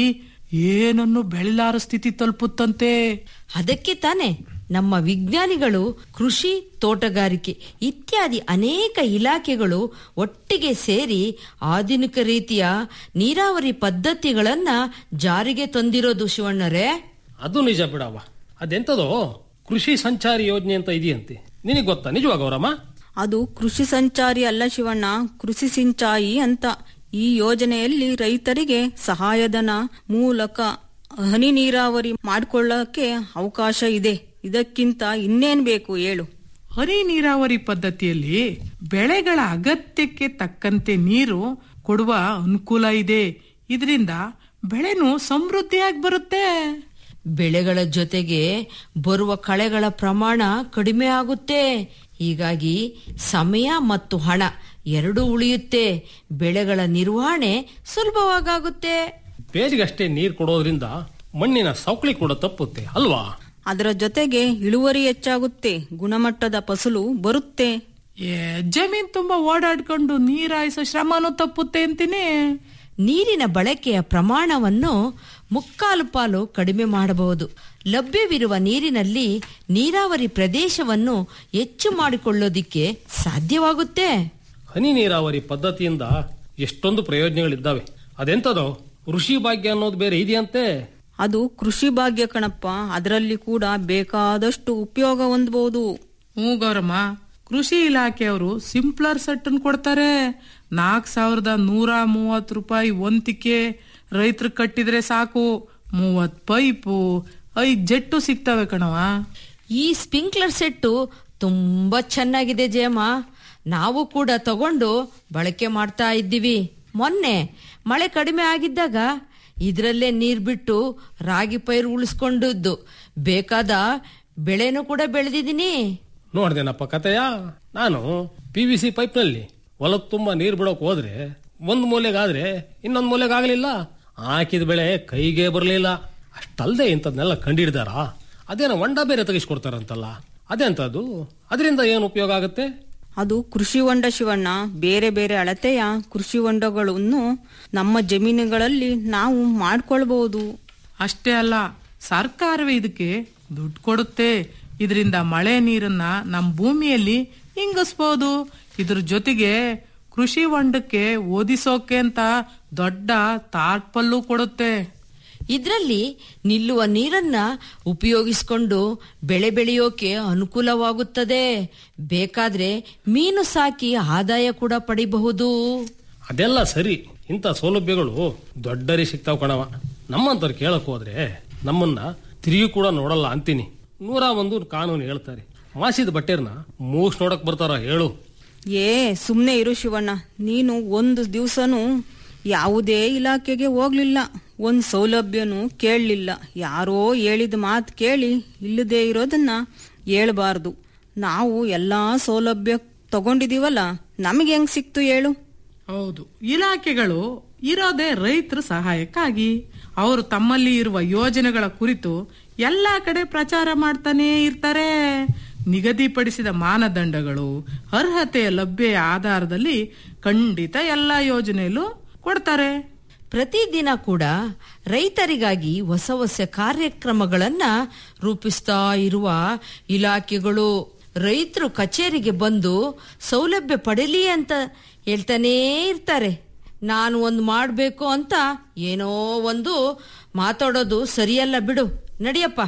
ಏನನ್ನು ಬೆಳಿಲಾರ ಸ್ಥಿತಿ ತಲುಪುತ್ತಂತೆ ಅದಕ್ಕೆ ತಾನೆ ನಮ್ಮ ವಿಜ್ಞಾನಿಗಳು ಕೃಷಿ ತೋಟಗಾರಿಕೆ ಇತ್ಯಾದಿ ಅನೇಕ ಇಲಾಖೆಗಳು ಒಟ್ಟಿಗೆ ಸೇರಿ ಆಧುನಿಕ ರೀತಿಯ ನೀರಾವರಿ ಪದ್ಧತಿಗಳನ್ನ ಜಾರಿಗೆ ತಂದಿರೋದು ಶಿವಣ್ಣರೇ ಅದು ನಿಜ ಬಿಡವ ಅದೆಂತದೋ ಕೃಷಿ ಸಂಚಾರಿ ಯೋಜನೆ ಅಂತ ಇದೆಯಂತೆ ನಿನಗೆ ಗೊತ್ತಾ ನಿಜವಾಗ ಅವರಮ್ಮ ಅದು ಕೃಷಿ ಸಂಚಾರಿ ಅಲ್ಲ ಶಿವಣ್ಣ ಕೃಷಿ ಸಿಂಚಾಯಿ ಅಂತ ಈ ಯೋಜನೆಯಲ್ಲಿ ರೈತರಿಗೆ ಸಹಾಯಧನ ಮೂಲಕ ಹನಿ ನೀರಾವರಿ ಮಾಡಿಕೊಳ್ಳಕ್ಕೆ ಅವಕಾಶ ಇದೆ ಇದಕ್ಕಿಂತ ಇನ್ನೇನ್ ಬೇಕು ಹೇಳು ಹನಿ ನೀರಾವರಿ ಪದ್ಧತಿಯಲ್ಲಿ ಬೆಳೆಗಳ ಅಗತ್ಯಕ್ಕೆ ತಕ್ಕಂತೆ ನೀರು ಕೊಡುವ ಅನುಕೂಲ ಇದೆ ಇದರಿಂದ ಬೆಳೆನು ಸಮೃದ್ಧಿಯಾಗಿ ಬರುತ್ತೆ ಬೆಳೆಗಳ ಜೊತೆಗೆ ಬರುವ ಕಳೆಗಳ ಪ್ರಮಾಣ ಕಡಿಮೆ ಆಗುತ್ತೆ ಹೀಗಾಗಿ ಸಮಯ ಮತ್ತು ಹಣ ಎರಡೂ ಉಳಿಯುತ್ತೆ ಬೆಳೆಗಳ ನಿರ್ವಹಣೆ ಸುಲಭವಾಗುತ್ತೆ ಬೇರಿಗಷ್ಟೇ ನೀರು ಕೊಡೋದ್ರಿಂದ ಮಣ್ಣಿನ ಸವಕಳಿ ಕೂಡ ತಪ್ಪುತ್ತೆ ಅಲ್ವಾ ಅದರ ಜೊತೆಗೆ ಇಳುವರಿ ಹೆಚ್ಚಾಗುತ್ತೆ ಗುಣಮಟ್ಟದ ಫಸಲು ಬರುತ್ತೆ ಏ ಜಮೀನ್ ತುಂಬಾ ಓಡಾಡ್ಕೊಂಡು ನೀರಾಯಿಸೋ ಶ್ರಮನೂ ತಪ್ಪುತ್ತೆ ಅಂತೀನಿ ನೀರಿನ ಬಳಕೆಯ ಪ್ರಮಾಣವನ್ನು ಮುಕ್ಕಾಲು ಪಾಲು ಕಡಿಮೆ ಮಾಡಬಹುದು ಲಭ್ಯವಿರುವ ನೀರಿನಲ್ಲಿ ನೀರಾವರಿ ಪ್ರದೇಶವನ್ನು ಹೆಚ್ಚು ಮಾಡಿಕೊಳ್ಳೋದಿಕ್ಕೆ ಸಾಧ್ಯವಾಗುತ್ತೆ ಹನಿ ನೀರಾವರಿ ಪದ್ಧತಿಯಿಂದ ಎಷ್ಟೊಂದು ಪ್ರಯೋಜನಗಳಿದ್ದಾವೆ ಅದೆಂತದೋ ಋಷಿ ಭಾಗ್ಯ ಅನ್ನೋದು ಬೇರೆ ಇದೆಯಂತೆ ಅದು ಕೃಷಿ ಭಾಗ್ಯ ಕಣಪ್ಪ ಅದರಲ್ಲಿ ಕೂಡ ಬೇಕಾದಷ್ಟು ಉಪಯೋಗ ಹೊಂದಬಹುದು ಹ್ಞೂ ಗೌರಮ್ಮ ಕೃಷಿ ಇಲಾಖೆಯವರು ಸಿಂಪ್ಲರ್ ಸೆಟ್ ಕೊಡ್ತಾರೆ ನಾಲ್ಕ್ ಸಾವಿರದ ನೂರ ಮೂವತ್ತು ರೂಪಾಯಿ ಒಂತಿಕೆ ರೈತರು ಕಟ್ಟಿದ್ರೆ ಸಾಕು ಮೂವತ್ ಪೈಪು ಐದ್ ಜೆಟ್ಟು ಸಿಗ್ತವೆ ಕಣವ ಈ ಸ್ಪ್ರಿಂಕ್ಲರ್ ಸೆಟ್ಟು ತುಂಬಾ ಚೆನ್ನಾಗಿದೆ ಜಯಮ್ಮ ನಾವು ಕೂಡ ತಗೊಂಡು ಬಳಕೆ ಮಾಡ್ತಾ ಇದ್ದೀವಿ ಮೊನ್ನೆ ಮಳೆ ಕಡಿಮೆ ಆಗಿದ್ದಾಗ ಇದರಲ್ಲೇ ನೀರ್ ಬಿಟ್ಟು ರಾಗಿ ಪೈರು ಉಳಿಸ್ಕೊಂಡದ್ದು ಬೇಕಾದ ಬೆಳೆನೂ ಕೂಡ ಬೆಳೆದಿದ್ದೀನಿ ನೋಡ್ದೇನಪ್ಪ ಕತೆಯ ನಾನು ಪಿ ವಿ ಸಿ ಪೈಪ್ನಲ್ಲಿ ಹೊಲಕ್ ತುಂಬಾ ನೀರು ಬಿಡೋಕ್ ಹೋದ್ರೆ ಒಂದ್ ಮೂಲೆಗಾದ್ರೆ ಇನ್ನೊಂದ್ ಮೂಲೆಗಾಗ್ಲಿಲ್ಲ ಹಾಕಿದ ಬೆಳೆ ಕೈಗೆ ಬರಲಿಲ್ಲ ಅಷ್ಟಲ್ದೆ ಇಂಥದ್ನೆಲ್ಲ ಕಂಡಿಡ್ದಾರ ಅದೇನೋ ಹೊಂಡ ಬೇರೆ ತೆಗಿಸ್ಕೊಡ್ತಾರಂತಲ್ಲ ಅದೆಂತದ್ದು ಅದರಿಂದ ಏನು ಉಪಯೋಗ ಆಗುತ್ತೆ ಅದು ಕೃಷಿ ಹೊಂಡ ಶಿವಣ್ಣ ಬೇರೆ ಬೇರೆ ಅಳತೆಯ ಕೃಷಿ ಹೊಂಡಗಳನ್ನು ನಮ್ಮ ಜಮೀನುಗಳಲ್ಲಿ ನಾವು ಮಾಡ್ಕೊಳ್ಬಹುದು ಅಷ್ಟೇ ಅಲ್ಲ ಸರ್ಕಾರವೇ ಇದಕ್ಕೆ ದುಡ್ಡು ಕೊಡುತ್ತೆ ಇದರಿಂದ ಮಳೆ ನೀರನ್ನ ನಮ್ಮ ಭೂಮಿಯಲ್ಲಿ ಇಂಗಿಸ್ಬೋದು ಇದ್ರ ಜೊತೆಗೆ ಕೃಷಿ ಹೊಂಡಕ್ಕೆ ಓದಿಸೋಕೆ ಅಂತ ದೊಡ್ಡ ತಾಟ್ಪಲ್ಲು ಕೊಡುತ್ತೆ ಇದರಲ್ಲಿ ನಿಲ್ಲುವ ನೀರನ್ನ ಉಪಯೋಗಿಸಿಕೊಂಡು ಬೆಳೆ ಬೆಳೆಯೋಕೆ ಅನುಕೂಲವಾಗುತ್ತದೆ ಬೇಕಾದ್ರೆ ಮೀನು ಸಾಕಿ ಆದಾಯ ಕೂಡ ಪಡಿಬಹುದು ಅದೆಲ್ಲ ಸರಿ ಇಂಥ ಸೌಲಭ್ಯಗಳು ದೊಡ್ಡರಿ ಸಿಗ್ತಾವ್ ಕಣವ ನಮ್ಮಂತವ್ರು ಕೇಳಕ್ ಹೋದ್ರೆ ನಮ್ಮನ್ನ ತಿರುಗಿ ಕೂಡ ನೋಡಲ್ಲ ಅಂತೀನಿ ನೂರ ಒಂದು ಕಾನೂನು ಹೇಳ್ತಾರೆ ಮಾಸಿದ ಬಟ್ಟೆರ್ನ ಮೂಸ್ ನೋಡಕ್ ಬರ್ತಾರ ಹೇಳು ಏ ಸುಮ್ನೆ ಇರು ಶಿವಣ್ಣ ನೀನು ಒಂದು ದಿವ್ಸನೂ ಯಾವುದೇ ಇಲಾಖೆಗೆ ಹೋಗ್ಲಿಲ್ಲ ಒಂದ್ ಸೌಲಭ್ಯನೂ ಕೇಳಲಿಲ್ಲ ಯಾರೋ ಹೇಳಿದ ಮಾತು ಕೇಳಿ ಇಲ್ಲದೆ ಇರೋದನ್ನ ಹೇಳ್ಬಾರ್ದು ನಾವು ಎಲ್ಲಾ ಸೌಲಭ್ಯ ತಗೊಂಡಿದೀವಲ್ಲ ನಮಗೆ ಹೆಂಗ್ ಸಿಕ್ತು ಹೇಳು ಹೌದು ಇಲಾಖೆಗಳು ಇರೋದೇ ರೈತರ ಸಹಾಯಕ್ಕಾಗಿ ಅವರು ತಮ್ಮಲ್ಲಿ ಇರುವ ಯೋಜನೆಗಳ ಕುರಿತು ಎಲ್ಲಾ ಕಡೆ ಪ್ರಚಾರ ಮಾಡ್ತಾನೇ ಇರ್ತಾರೆ ನಿಗದಿಪಡಿಸಿದ ಮಾನದಂಡಗಳು ಅರ್ಹತೆಯ ಲಭ್ಯ ಆಧಾರದಲ್ಲಿ ಖಂಡಿತ ಎಲ್ಲಾ ಯೋಜನೆಯಲ್ಲೂ ಕೊಡ್ತಾರೆ ಪ್ರತಿದಿನ ಕೂಡ ರೈತರಿಗಾಗಿ ಹೊಸ ಹೊಸ ಕಾರ್ಯಕ್ರಮಗಳನ್ನ ರೂಪಿಸ್ತಾ ಇರುವ ಇಲಾಖೆಗಳು ರೈತರು ಕಚೇರಿಗೆ ಬಂದು ಸೌಲಭ್ಯ ಪಡೀಲಿ ಅಂತ ಹೇಳ್ತಾನೇ ಇರ್ತಾರೆ ನಾನು ಒಂದು ಮಾಡಬೇಕು ಅಂತ ಏನೋ ಒಂದು ಮಾತಾಡೋದು ಸರಿಯಲ್ಲ ಬಿಡು ನಡಿಯಪ್ಪ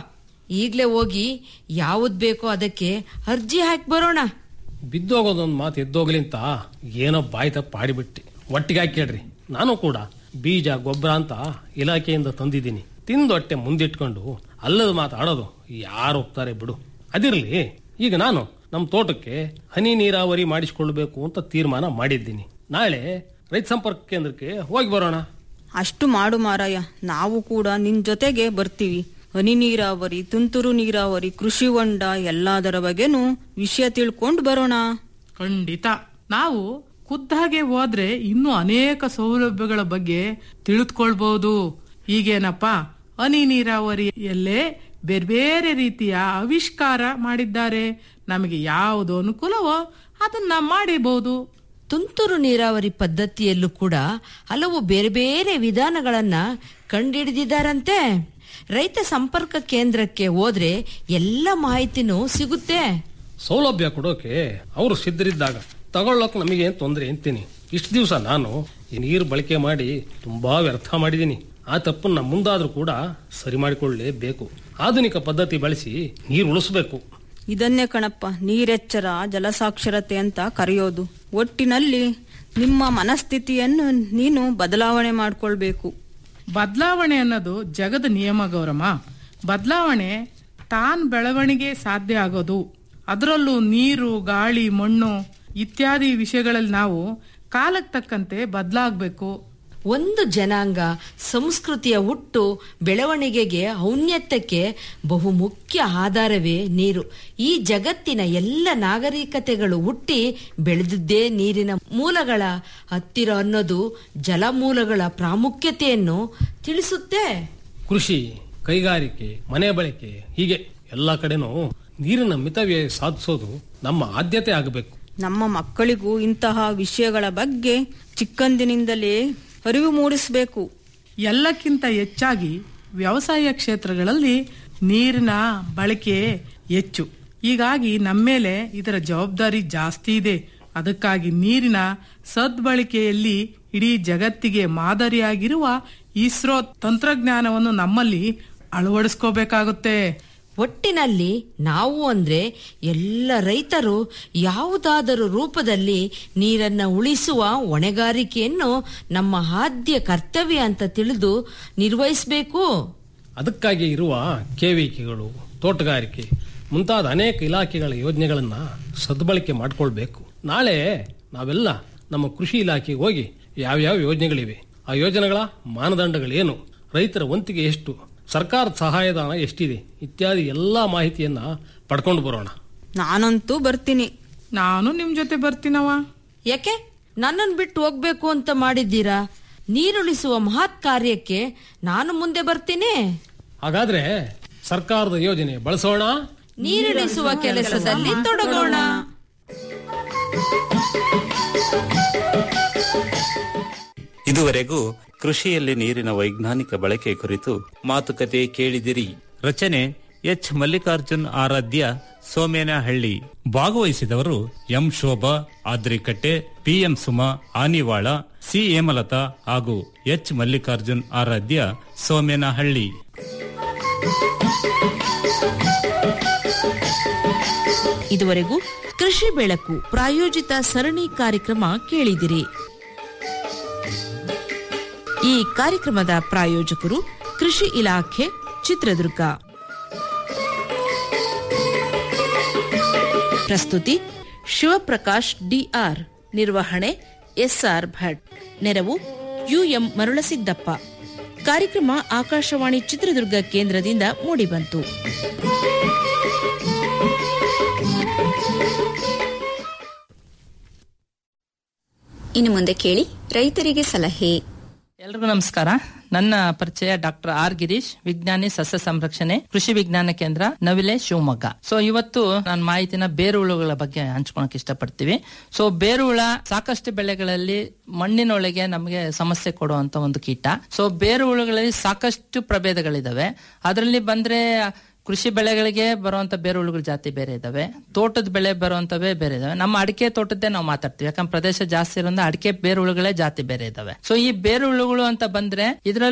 ಈಗ್ಲೇ ಹೋಗಿ ಯಾವ್ದ್ ಬೇಕೋ ಅದಕ್ಕೆ ಅರ್ಜಿ ಹಾಕಿ ಬರೋಣ ಬಿದ್ದೋಗೋದೊಂದು ಮಾತು ಎದ್ದೋಗ್ಲಿ ಅಂತ ಏನೋ ಬಾಯಿ ತಪ್ಪ ಆಡಿಬಿಟ್ಟೆ ಒಟ್ಟಿಗೆ ಹಾಕಿ ಕೇಳ್ರಿ ನಾನು ಕೂಡ ಬೀಜ ಗೊಬ್ಬರ ಅಂತ ಇಲಾಖೆಯಿಂದ ತಂದಿದ್ದೀನಿ ತಿಂದು ಹೊಟ್ಟೆ ಮುಂದಿಟ್ಕೊಂಡು ಅಲ್ಲದ ಮಾತು ಆಡೋದು ಯಾರು ಹೋಗ್ತಾರೆ ಬಿಡು ಅದಿರ್ಲಿ ಈಗ ನಾನು ನಮ್ಮ ತೋಟಕ್ಕೆ ಹನಿ ನೀರಾವರಿ ಮಾಡಿಸಿಕೊಳ್ಬೇಕು ಅಂತ ತೀರ್ಮಾನ ಮಾಡಿದ್ದೀನಿ ನಾಳೆ ರೈತ ಸಂಪರ್ಕ ಕೇಂದ್ರಕ್ಕೆ ಹೋಗಿ ಬರೋಣ ಅಷ್ಟು ಮಾಡು ಮಾರಾಯ ನಾವು ಕೂಡ ನಿನ್ ಜೊತೆಗೆ ಬರ್ತೀವಿ ಹನಿ ನೀರಾವರಿ ತುಂತುರು ನೀರಾವರಿ ಕೃಷಿ ಹೊಂಡ ಎಲ್ಲದರ ಬಗ್ಗೆನೂ ವಿಷಯ ತಿಳ್ಕೊಂಡು ಬರೋಣ ಖಂಡಿತ ನಾವು ಖುದ್ದಾಗೆ ಹೋದ್ರೆ ಇನ್ನೂ ಅನೇಕ ಸೌಲಭ್ಯಗಳ ಬಗ್ಗೆ ತಿಳಿದುಕೊಳ್ಬಹುದು ಈಗೇನಪ್ಪ ಹನಿ ನೀರಾವರಿಯಲ್ಲೇ ಬೇರೆ ಬೇರೆ ರೀತಿಯ ಆವಿಷ್ಕಾರ ಮಾಡಿದ್ದಾರೆ ನಮಗೆ ಯಾವುದು ಅನುಕೂಲವೋ ಅದನ್ನ ಮಾಡಿಬಹುದು ತುಂತುರು ನೀರಾವರಿ ಪದ್ಧತಿಯಲ್ಲೂ ಕೂಡ ಹಲವು ಬೇರೆ ಬೇರೆ ವಿಧಾನಗಳನ್ನ ಕಂಡುಹಿಡಿದಿದ್ದಾರಂತೆ ರೈತ ಸಂಪರ್ಕ ಕೇಂದ್ರಕ್ಕೆ ಹೋದ್ರೆ ಎಲ್ಲ ಮಾಹಿತಿನೂ ಸಿಗುತ್ತೆ ಸೌಲಭ್ಯ ಕೊಡೋಕೆ ಅವರು ಸಿದ್ಧರಿದ್ದಾಗ ತಗೊಳ್ಳೋಕೆ ನಮಗೆ ಏನ್ ತೊಂದರೆ ಅಂತೀನಿ ಇಷ್ಟು ದಿವಸ ನಾನು ಈ ನೀರು ಬಳಕೆ ಮಾಡಿ ತುಂಬಾ ವ್ಯರ್ಥ ಮಾಡಿದ್ದೀನಿ ಆ ತಪ್ಪನ್ನ ಮುಂದಾದ್ರೂ ಕೂಡ ಸರಿ ಮಾಡಿಕೊಳ್ಳಲೇಬೇಕು ಆಧುನಿಕ ಪದ್ಧತಿ ಬಳಸಿ ನೀರು ಉಳಿಸಬೇಕು ಇದನ್ನೇ ಕಣಪ್ಪ ನೀರೆಚ್ಚರ ಜಲಸಾಕ್ಷರತೆ ಅಂತ ಕರೆಯೋದು ಒಟ್ಟಿನಲ್ಲಿ ನಿಮ್ಮ ಮನಸ್ಥಿತಿಯನ್ನು ನೀನು ಬದಲಾವಣೆ ಮಾಡ್ಕೊಳ್ಬೇಕು ಬದಲಾವಣೆ ಅನ್ನೋದು ಜಗದ ನಿಯಮ ಗೌರಮ್ಮ ಬದಲಾವಣೆ ತಾನ್ ಬೆಳವಣಿಗೆ ಸಾಧ್ಯ ಆಗೋದು ಅದರಲ್ಲೂ ನೀರು ಗಾಳಿ ಮಣ್ಣು ಇತ್ಯಾದಿ ವಿಷಯಗಳಲ್ಲಿ ನಾವು ಕಾಲಕ್ಕೆ ತಕ್ಕಂತೆ ಬದಲಾಗಬೇಕು ಒಂದು ಜನಾಂಗ ಸಂಸ್ಕೃತಿಯ ಹುಟ್ಟು ಬೆಳವಣಿಗೆಗೆ ಔನ್ನತ್ಯಕ್ಕೆ ಬಹುಮುಖ್ಯ ಆಧಾರವೇ ನೀರು ಈ ಜಗತ್ತಿನ ಎಲ್ಲ ನಾಗರಿಕತೆಗಳು ಹುಟ್ಟಿ ಬೆಳೆದಿದ್ದೇ ನೀರಿನ ಮೂಲಗಳ ಹತ್ತಿರ ಅನ್ನೋದು ಜಲಮೂಲಗಳ ಪ್ರಾಮುಖ್ಯತೆಯನ್ನು ತಿಳಿಸುತ್ತೆ ಕೃಷಿ ಕೈಗಾರಿಕೆ ಮನೆ ಬಳಕೆ ಹೀಗೆ ಎಲ್ಲ ಕಡೆನೂ ನೀರಿನ ಮಿತವ್ಯಯ ಸಾಧಿಸೋದು ನಮ್ಮ ಆದ್ಯತೆ ಆಗಬೇಕು ನಮ್ಮ ಮಕ್ಕಳಿಗೂ ಇಂತಹ ವಿಷಯಗಳ ಬಗ್ಗೆ ಚಿಕ್ಕಂದಿನಿಂದಲೇ ಅರಿವು ಮೂಡಿಸಬೇಕು ಎಲ್ಲಕ್ಕಿಂತ ಹೆಚ್ಚಾಗಿ ವ್ಯವಸಾಯ ಕ್ಷೇತ್ರಗಳಲ್ಲಿ ನೀರಿನ ಬಳಕೆ ಹೆಚ್ಚು ಹೀಗಾಗಿ ನಮ್ಮೇಲೆ ಇದರ ಜವಾಬ್ದಾರಿ ಜಾಸ್ತಿ ಇದೆ ಅದಕ್ಕಾಗಿ ನೀರಿನ ಸದ್ಬಳಕೆಯಲ್ಲಿ ಇಡೀ ಜಗತ್ತಿಗೆ ಮಾದರಿಯಾಗಿರುವ ಇಸ್ರೋ ತಂತ್ರಜ್ಞಾನವನ್ನು ನಮ್ಮಲ್ಲಿ ಅಳವಡಿಸ್ಕೋಬೇಕಾಗುತ್ತೆ ಒಟ್ಟಿನಲ್ಲಿ ನಾವು ಅಂದ್ರೆ ಎಲ್ಲ ರೈತರು ಯಾವುದಾದರೂ ರೂಪದಲ್ಲಿ ನೀರನ್ನ ಉಳಿಸುವ ಹೊಣೆಗಾರಿಕೆಯನ್ನು ನಮ್ಮ ಆದ್ಯ ಕರ್ತವ್ಯ ಅಂತ ತಿಳಿದು ನಿರ್ವಹಿಸಬೇಕು ಅದಕ್ಕಾಗಿ ಇರುವ ಕೆವಿಕೆಗಳು ತೋಟಗಾರಿಕೆ ಮುಂತಾದ ಅನೇಕ ಇಲಾಖೆಗಳ ಯೋಜನೆಗಳನ್ನ ಸದ್ಬಳಕೆ ಮಾಡಿಕೊಳ್ಬೇಕು ನಾಳೆ ನಾವೆಲ್ಲ ನಮ್ಮ ಕೃಷಿ ಇಲಾಖೆಗೆ ಹೋಗಿ ಯಾವ್ಯಾವ ಯೋಜನೆಗಳಿವೆ ಆ ಯೋಜನೆಗಳ ಮಾನದಂಡಗಳೇನು ರೈತರ ವಂತಿಗೆ ಎಷ್ಟು ಸರ್ಕಾರದ ಸಹಾಯಧನ ಎಷ್ಟಿದೆ ಇತ್ಯಾದಿ ಎಲ್ಲಾ ಮಾಹಿತಿಯನ್ನ ಪಡ್ಕೊಂಡು ಬರೋಣ ನಾನಂತೂ ಬರ್ತೀನಿ ನಾನು ನಿಮ್ ಜೊತೆ ಬರ್ತೀನವ ಯಾಕೆ ನನ್ನನ್ನು ಬಿಟ್ಟು ಹೋಗ್ಬೇಕು ಅಂತ ಮಾಡಿದ್ದೀರಾ ನೀರುಳಿಸುವ ಮಹತ್ ಕಾರ್ಯಕ್ಕೆ ನಾನು ಮುಂದೆ ಬರ್ತೀನಿ ಹಾಗಾದ್ರೆ ಸರ್ಕಾರದ ಯೋಜನೆ ಬಳಸೋಣ ನೀರುಳಿಸುವ ಕೆಲಸದಲ್ಲಿ ತೊಡಗೋಣ ಇದುವರೆಗೂ ಕೃಷಿಯಲ್ಲಿ ನೀರಿನ ವೈಜ್ಞಾನಿಕ ಬಳಕೆ ಕುರಿತು ಮಾತುಕತೆ ಕೇಳಿದಿರಿ ರಚನೆ ಎಚ್ ಮಲ್ಲಿಕಾರ್ಜುನ್ ಆರಾಧ್ಯ ಸೋಮೇನಹಳ್ಳಿ ಭಾಗವಹಿಸಿದವರು M Shobha Adrikatte PM Suma Anivala C Hemalatha ಹಾಗೂ ಎಚ್ ಮಲ್ಲಿಕಾರ್ಜುನ್ ಆರಾಧ್ಯ ಸೋಮೇನಹಳ್ಳಿ ಇದುವರೆಗೂ ಕೃಷಿ ಬೆಳಕು ಪ್ರಾಯೋಜಿತ ಸರಣಿ ಕಾರ್ಯಕ್ರಮ ಕೇಳಿದಿರಿ ಈ ಕಾರ್ಯಕ್ರಮದ ಪ್ರಾಯೋಜಕರು ಕೃಷಿ ಇಲಾಖೆ ಚಿತ್ರದುರ್ಗ ಪ್ರಸ್ತುತಿ ಶಿವಪ್ರಕಾಶ್ ಡಿಆರ್ ನಿರ್ವಹಣೆ ಎಸ್ಆರ್ ಭಟ್ ನೆರವು ಯುಎಂ ಮರುಳಸಿದ್ದಪ್ಪ ಕಾರ್ಯಕ್ರಮ ಆಕಾಶವಾಣಿ ಚಿತ್ರದುರ್ಗ ಕೇಂದ್ರದಿಂದ ಮೂಡಿಬಂತು ಇನ್ನು ಮುಂದೆ ಕೇಳಿ ರೈತರಿಗೆ ಸಲಹೆ ಎಲ್ರಿಗೂ ನಮಸ್ಕಾರ ನನ್ನ ಪರಿಚಯ ಡಾಕ್ಟರ್ ಆರ್ ಗಿರೀಶ್ ವಿಜ್ಞಾನಿ ಸಸ್ಯ ಸಂರಕ್ಷಣೆ ಕೃಷಿ ವಿಜ್ಞಾನ ಕೇಂದ್ರ ನವಿಲೆ ಶಿವಮೊಗ್ಗ ಸೊ ಇವತ್ತು ನಾನು ಮಾಹಿತಿನ ಬೇರುಹುಳುಗಳ ಬಗ್ಗೆ ಹಂಚ್ಕೊಳಕ್ ಇಷ್ಟಪಡ್ತೀವಿ ಸೊ ಬೇರುಹುಳ ಸಾಕಷ್ಟು ಬೆಳೆಗಳಲ್ಲಿ ಮಣ್ಣಿನೊಳಗೆ ನಮಗೆ ಸಮಸ್ಯೆ ಕೊಡುವಂತ ಒಂದು ಕೀಟ ಸೊ ಬೇರುಹುಳುಗಳಲ್ಲಿ ಸಾಕಷ್ಟು ಪ್ರಭೇದಗಳಿದಾವೆ ಅದರಲ್ಲಿ ಬಂದ್ರೆ ಕೃಷಿ ಬೆಳೆಗಳಿಗೆ ಬರುವಂತ ಬೇರುಹುಳುಗಳ ಜಾತಿ ಬೇರೆ ಇದಾವೆ ತೋಟದ ಬೆಳೆ ಬರುವಂತವೇ ಬೇರೆ ಇದಾವೆ ನಮ್ಮ ಅಡಿಕೆ ತೋಟದ್ದೇ ನಾವು ಮಾತಾಡ್ತೀವಿ ಯಾಕಂದ್ರೆ ಪ್ರದೇಶ ಜಾಸ್ತಿ ಇರೋದ್ರಿಂದ ಅಡಿಕೆ ಬೇರುಹುಳುಗಳೇ ಜಾತಿ ಬೇರೆ ಇದಾವೆ ಸೊ ಈ ಬೇರುಹುಳುಗಳು ಅಂತ ಬಂದ್ರೆ ಇದರಲ್ಲೂ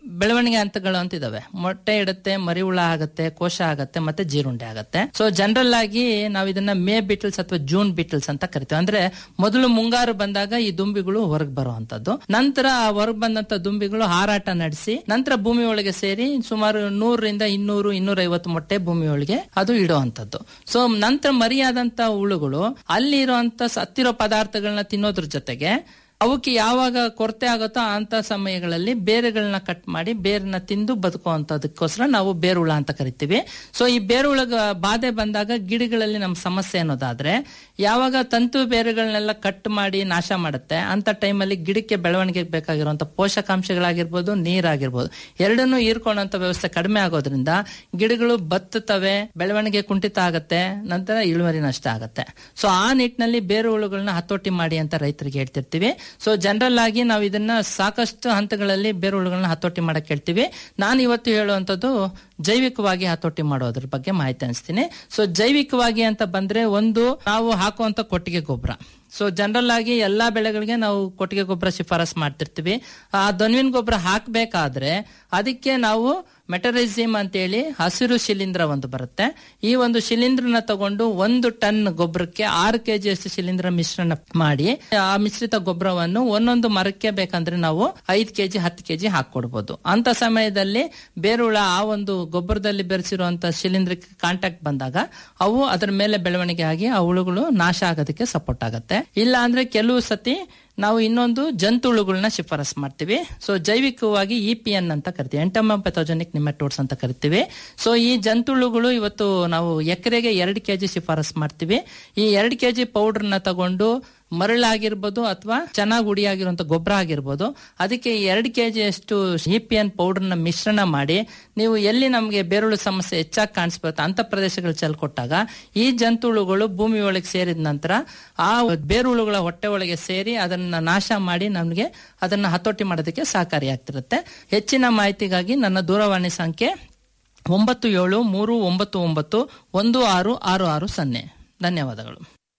ಬೆಳವಣಿಗೆ ಹಂತಗಳು ಅಂತ ಇದಾವೆ ಮೊಟ್ಟೆ ಇಡುತ್ತೆ ಮರಿ ಹುಳ ಆಗತ್ತೆ ಕೋಶ ಆಗತ್ತೆ ಮತ್ತೆ ಜೀರುಂಡೆ ಆಗತ್ತೆ ಸೊ ಜನರಲ್ ಆಗಿ ನಾವು ಇದನ್ನ ಮೇ ಬಿಟಲ್ಸ್ ಅಥವಾ ಜೂನ್ ಬಿಟಲ್ಸ್ ಅಂತ ಕರಿತೀವಿ ಅಂದ್ರೆ ಮೊದಲು ಮುಂಗಾರು ಬಂದಾಗ ಈ ದುಂಬಿಗಳು ಹೊರಗೆ ಬರುವಂತದ್ದು ನಂತರ ಹೊರಗೆ ಬಂದಂತ ದುಂಬಿಗಳು ಹಾರಾಟ ನಡೆಸಿ ನಂತರ ಭೂಮಿ ಒಳಗೆ ಸೇರಿ ಸುಮಾರು ನೂರರಿಂದ ಇನ್ನೂರು ಇನ್ನೂರ ಐವತ್ತು ಮೊಟ್ಟೆ ಭೂಮಿ ಒಳಗೆ ಅದು ಇಡುವಂತದ್ದು ಸೊ ನಂತರ ಮರಿಯಾದಂತ ಹುಳುಗಳು ಅಲ್ಲಿ ಇರುವಂತ ಸತ್ತಿರೋ ಪದಾರ್ಥಗಳನ್ನ ತಿನ್ನೋದ್ರ ಜೊತೆಗೆ ಅವಕ್ಕೆ ಯಾವಾಗ ಕೊರತೆ ಆಗುತ್ತೋ ಅಂತ ಸಮಯಗಳಲ್ಲಿ ಬೇರುಗಳನ್ನ ಕಟ್ ಮಾಡಿ ಬೇರನ್ನ ತಿಂದು ಬದುಕುವಂತದಕ್ಕೋಸ್ಕರ ನಾವು ಬೇರುಳ ಅಂತ ಕರಿತೀವಿ ಸೊ ಈ ಬೇರುಳ ಬಾಧೆ ಬಂದಾಗ ಗಿಡಗಳಲ್ಲಿ ನಮ್ಮ ಸಮಸ್ಯೆ ಅನ್ನೋದಾದ್ರೆ ಯಾವಾಗ ತಂತು ಬೇರುಗಳನ್ನೆಲ್ಲ ಕಟ್ ಮಾಡಿ ನಾಶ ಮಾಡುತ್ತೆ ಅಂತ ಟೈಮಲ್ಲಿ ಗಿಡಕ್ಕೆ ಬೆಳವಣಿಗೆಗೆ ಬೇಕಾಗಿರುವಂತ ಪೋಷಕಾಂಶಗಳಾಗಿರ್ಬೋದು ನೀರಾಗಿರ್ಬೋದು ಎರಡನ್ನೂ ಹೀರ್ಕೊಳ್ಳುವಂತ ವ್ಯವಸ್ಥೆ ಕಡಿಮೆ ಆಗೋದ್ರಿಂದ ಗಿಡಗಳು ಬತ್ತುತ್ತವೆ ಬೆಳವಣಿಗೆ ಕುಂಠಿತ ಆಗತ್ತೆ ನಂತರ ಇಳುವರಿ ನಷ್ಟ ಆಗತ್ತೆ ಸೊ ಆ ನಿಟ್ಟಿನಲ್ಲಿ ಬೇರು ಹುಳುಗಳನ್ನ ಹತೋಟಿ ಮಾಡಿ ಅಂತ ರೈತರಿಗೆ ಹೇಳ್ತಿರ್ತೀವಿ ಸೊ ಜನರಲ್ ಆಗಿ ನಾವು ಇದನ್ನ ಸಾಕಷ್ಟು ಹಂತಗಳಲ್ಲಿ ಬೇರು ಹುಳುಗಳನ್ನ ಹತೋಟಿ ಮಾಡಕ್ ಹೇಳ್ತೀವಿ ನಾನು ಇವತ್ತು ಹೇಳುವಂತದ್ದು ಜೈವಿಕವಾಗಿ ಹತೋಟಿ ಮಾಡೋದ್ರ ಬಗ್ಗೆ ಮಾಹಿತಿ ಅನಿಸ್ತೀನಿ ಸೊ ಜೈವಿಕವಾಗಿ ಅಂತ ಬಂದ್ರೆ ಒಂದು ನಾವು ಹಾಕುವಂತ ಕೊಟ್ಟಿಗೆ ಗೊಬ್ಬರ ಸೊ ಜನರಲ್ ಆಗಿ ಎಲ್ಲಾ ಬೆಳೆಗಳಿಗೆ ನಾವು ಕೊಟ್ಟಿಗೆ ಗೊಬ್ಬರ ಶಿಫಾರಸ್ ಮಾಡ್ತಿರ್ತೀವಿ ಆ ದೊನ್ವಿನ ಗೊಬ್ಬರ ಹಾಕ್ಬೇಕಾದ್ರೆ ಅದಕ್ಕೆ ನಾವು ಮೆಟರಿಸಿಮ್ ಅಂತೇಳಿ ಹಸಿರು ಶಿಲೀಂಧ್ರ ಒಂದು ಬರುತ್ತೆ ಈ ಒಂದು ಶಿಲೀಂಧ್ರನ ತಗೊಂಡು ಒಂದು ಟನ್ ಗೊಬ್ಬರಕ್ಕೆ ಆರು ಕೆಜಿ ಅಷ್ಟು ಶಿಲೀಂಧ್ರ ಮಿಶ್ರಣ ಮಾಡಿ ಆ ಮಿಶ್ರಿತ ಗೊಬ್ಬರವನ್ನು ಒಂದೊಂದು ಮರಕ್ಕೆ ಬೇಕಂದ್ರೆ ನಾವು ಐದು ಕೆಜಿ ಹತ್ತು ಕೆಜಿ ಹಾಕೊಡ್ಬೋದು ಅಂತ ಸಮಯದಲ್ಲಿ ಬೇರುಳ ಆ ಒಂದು ಗೊಬ್ಬರದಲ್ಲಿ ಬೆರೆಸಿರುವಂತ ಶಿಲೀಂಧ್ರಕ್ಕೆ ಕಾಂಟ್ಯಾಕ್ಟ್ ಬಂದಾಗ ಅವು ಅದರ ಮೇಲೆ ಬೆಳವಣಿಗೆ ಆಗಿ ಆ ಹುಳುಗಳು ನಾಶ ಆಗೋದಕ್ಕೆ ಸಪೋರ್ಟ್ ಆಗುತ್ತೆ ಇಲ್ಲ ಅಂದ್ರೆ ಕೆಲವು ಸತಿ ನಾವು ಇನ್ನೊಂದು ಜಂತುಳುಗಳನ್ನ ಶಿಫಾರಸ್ ಮಾಡ್ತೀವಿ ಸೊ ಜೈವಿಕವಾಗಿ ಇ ಪಿ ಎನ್ ಅಂತ ಕರಿತೀವಿ ಎಂಟಮ ಪೆಥೋಜೆನಿಕ್ ನಿಮೆಟೋಡ್ಸ್ ಅಂತ ಕರಿತೀವಿ ಸೊ ಈ ಜಂತುಳುಗಳು ಇವತ್ತು ನಾವು ಎಕರೆಗೆ ಎರಡು ಕೆಜಿ ಶಿಫಾರಸ್ ಮಾಡ್ತೀವಿ ಈ ಎರಡು ಕೆಜಿ ಪೌಡರ್ನ ತಗೊಂಡು ಮರಳಾಗಿರ್ಬೋದು ಅಥವಾ ಚೆನ್ನಾಗಿ ಹುಡಿಯಾಗಿರುವಂತ ಗೊಬ್ಬರ ಆಗಿರ್ಬೋದು ಅದಕ್ಕೆ ಎರಡು ಕೆಜಿ ಅಷ್ಟು ಇ ಪಿ ಎನ್ ಪೌಡರ್ನ ಮಿಶ್ರಣ ಮಾಡಿ ನೀವು ಎಲ್ಲಿ ನಮಗೆ ಬೇರುಳು ಸಮಸ್ಯೆ ಹೆಚ್ಚಾಗಿ ಕಾಣಿಸ್ಬರುತ್ತೆ ಅಂತ ಪ್ರದೇಶಗಳು ಚೆಲ್ ಕೊಟ್ಟಾಗ ಈ ಜಂತುಳುಗಳು ಭೂಮಿ ಒಳಗೆ ಸೇರಿದ ನಂತರ ಆ ಬೇರುಳುಗಳ ಹೊಟ್ಟೆ ಒಳಗೆ ಸೇರಿ ಅದನ್ನ ನಾಶ ಮಾಡಿ ನಮಗೆ ಅದನ್ನ ಹತೋಟಿ ಮಾಡೋದಕ್ಕೆ ಸಹಕಾರಿಯಾಗ್ತಿರುತ್ತೆ ಹೆಚ್ಚಿನ ಮಾಹಿತಿಗಾಗಿ ನನ್ನ ದೂರವಾಣಿ ಸಂಖ್ಯೆ ಒಂಬತ್ತು ಏಳು ಮೂರು ಒಂಬತ್ತು ಒಂಬತ್ತು ಒಂದು ಆರು ಆರು ಆರು ಸೊನ್ನೆ ಧನ್ಯವಾದಗಳು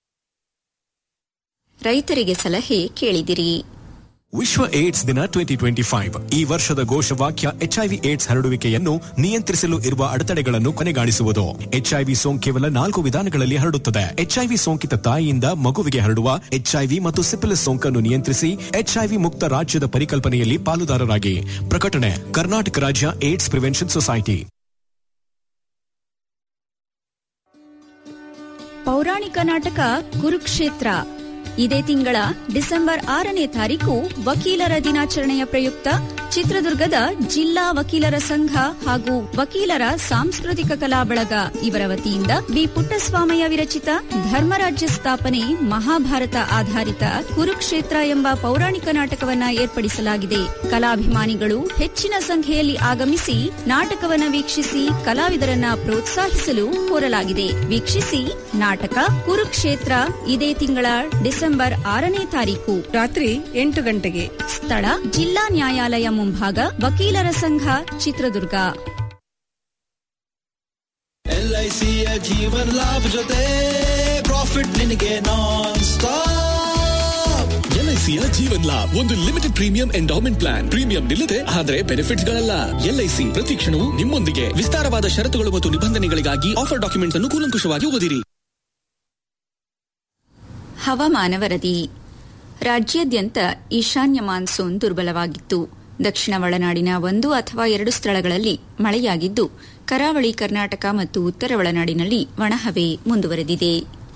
ರೈತರಿಗೆ ಸಲಹೆ ಕೇಳಿದಿರಿ ವಿಶ್ವ ಏಡ್ಸ್ ದಿನ ಟ್ವೆಂಟಿ ಟ್ವೆಂಟಿ ಫೈವ್ ಈ ವರ್ಷದ ಘೋಷವಾಕ್ಯ ಎಚ್ಐವಿ ಏಡ್ಸ್ ಹರಡುವಿಕೆಯನ್ನು ನಿಯಂತ್ರಿಸಲು ಇರುವ ಅಡೆತಡೆಗಳನ್ನು ಕೊನೆಗಾಣಿಸುವುದು ಎಚ್ಐವಿ ಸೋಂಕು ಕೇವಲ ನಾಲ್ಕು ವಿಧಾನಗಳಲ್ಲಿ ಹರಡುತ್ತದೆ ಎಚ್ಐವಿ ಸೋಂಕಿತ ತಾಯಿಯಿಂದ ಮಗುವಿಗೆ ಹರಡುವ ಎಚ್ಐವಿ ಮತ್ತು ಸಿಪಿಲಿಸ್ ಸೋಂಕನ್ನು ನಿಯಂತ್ರಿಸಿ ಎಚ್ಐವಿ ಮುಕ್ತ ರಾಜ್ಯದ ಪರಿಕಲ್ಪನೆಯಲ್ಲಿ ಪಾಲುದಾರರಾಗಿ ಪ್ರಕಟಣೆ ಕರ್ನಾಟಕ ರಾಜ್ಯ ಏಡ್ಸ್ ಪ್ರಿವೆನ್ಷನ್ ಸೊಸೈಟಿ ಪೌರಾಣಿಕ ನಾಟಕ ಕುರುಕ್ಷೇತ್ರ ಇದೇ ತಿಂಗಳ ಡಿಸೆಂಬರ್ ಆರನೇ ತಾರೀಕು ವಕೀಲರ ದಿನಾಚರಣೆಯ ಪ್ರಯುಕ್ತ ಚಿತ್ರದುರ್ಗದ ಜಿಲ್ಲಾ ವಕೀಲರ ಸಂಘ ಹಾಗೂ ವಕೀಲರ ಸಾಂಸ್ಕೃತಿಕ ಕಲಾ ಬಳಗ ಇವರ ವತಿಯಿಂದ ಬಿ ಪುಟ್ಟಸ್ವಾಮಯ್ಯ ವಿರಚಿತ ಧರ್ಮರಾಜ್ಯ ಸ್ಥಾಪನೆ ಮಹಾಭಾರತ ಆಧಾರಿತ ಕುರುಕ್ಷೇತ್ರ ಎಂಬ ಪೌರಾಣಿಕ ನಾಟಕವನ್ನ ಏರ್ಪಡಿಸಲಾಗಿದೆ ಕಲಾಭಿಮಾನಿಗಳು ಹೆಚ್ಚಿನ ಸಂಖ್ಯೆಯಲ್ಲಿ ಆಗಮಿಸಿ ನಾಟಕವನ್ನ ವೀಕ್ಷಿಸಿ ಕಲಾವಿದರನ್ನ ಪ್ರೋತ್ಸಾಹಿಸಲು ಕೋರಲಾಗಿದೆ ವೀಕ್ಷಿಸಿ ನಾಟಕ ಕುರುಕ್ಷೇತ್ರ ಇದೇ ತಿಂಗಳ ಡಿಸೆಂಬರ್ ಆರನೇ ತಾರೀಕು ರಾತ್ರಿ ಎಂಟು ಗಂಟೆಗೆ ಸ್ಥಳ ಜಿಲ್ಲಾ ನ್ಯಾಯಾಲಯ ಮುಂಭಾಗ ವಕೀಲರ ಸಂಘ ಚಿತ್ರದುರ್ಗ ಎಲ್ಐಸಿಯ ಜೀವನ್ ಲಾಭ ಜೊತೆ ಪ್ರಾಫಿಟ್ ನಿನಗೆ ನಾನ್ ಸ್ಟಾಪ್ ಎಲ್ಐಸಿಯ ಜೀವನ್ ಲಾಭ್ ಒಂದು limited premium endowment plan premium ನಿಲ್ಲದೆ ಆದರೆ ಬೆನಿಫಿಟ್ಸ್ ಗಳಲ್ಲ ಎಲ್ಐಸಿ ಪ್ರತಿ ಕ್ಷಣವೂ ನಿಮ್ಮೊಂದಿಗೆ ವಿಸ್ತಾರವಾದ ಷರತ್ತುಗಳು ಮತ್ತು ನಿಬಂಧನೆಗಳಿಗಾಗಿ ಆಫರ್ ಡಾಕ್ಯುಮೆಂಟ್ಸ್ ಅನ್ನು ಕೂಲಂಕುಷವಾಗಿ ಓದಿರಿ ಹವಾಮಾನ ವರದಿ ರಾಜ್ಯಾದ್ಯಂತ ಈಶಾನ್ಯ ಮಾನ್ಸೂನ್ ದುರ್ಬಲವಾಗಿತ್ತು ದಕ್ಷಿಣ ಒಳನಾಡಿನ ಒಂದು ಅಥವಾ ಎರಡು ಸ್ಥಳಗಳಲ್ಲಿ ಮಳೆಯಾಗಿದ್ದು ಕರಾವಳಿ ಕರ್ನಾಟಕ ಮತ್ತು ಉತ್ತರ ಒಳನಾಡಿನಲ್ಲಿ ಒಣಹವೆ ಮುಂದುವರೆದಿದೆ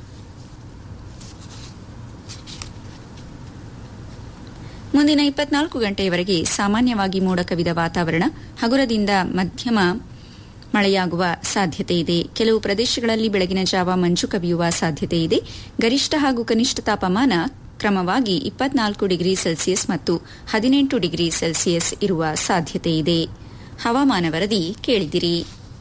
ಮುಂದಿನ ಇಪ್ಪತ್ನಾಲ್ಕು ಗಂಟೆಯವರೆಗೆ ಸಾಮಾನ್ಯವಾಗಿ ಮೋಡ ಕವಿದ ವಾತಾವರಣ ಹಗುರದಿಂದ ಮಧ್ಯಮ ಮಳೆಯಾಗುವ ಸಾಧ್ಯತೆ ಇದೆ ಕೆಲವು ಪ್ರದೇಶಗಳಲ್ಲಿ ಬೆಳಗಿನ ಜಾವ ಮಂಜು ಕವಿಯುವ ಸಾಧ್ಯತೆ ಇದೆ ಗರಿಷ್ಠ ಹಾಗೂ ಕನಿಷ್ಠ ತಾಪಮಾನ ಕ್ರಮವಾಗಿ ಇಪ್ಪತ್ನಾಲ್ಕು ಡಿಗ್ರಿ ಸೆಲ್ಸಿಯಸ್ ಮತ್ತು ಹದಿನೆಂಟು ಡಿಗ್ರಿ ಸೆಲ್ಸಿಯಸ್ ಇರುವ ಸಾಧ್ಯತೆ ಇದೆ ಹವಾಮಾನ ವರದಿ ಕೇಳಿದಿರಿ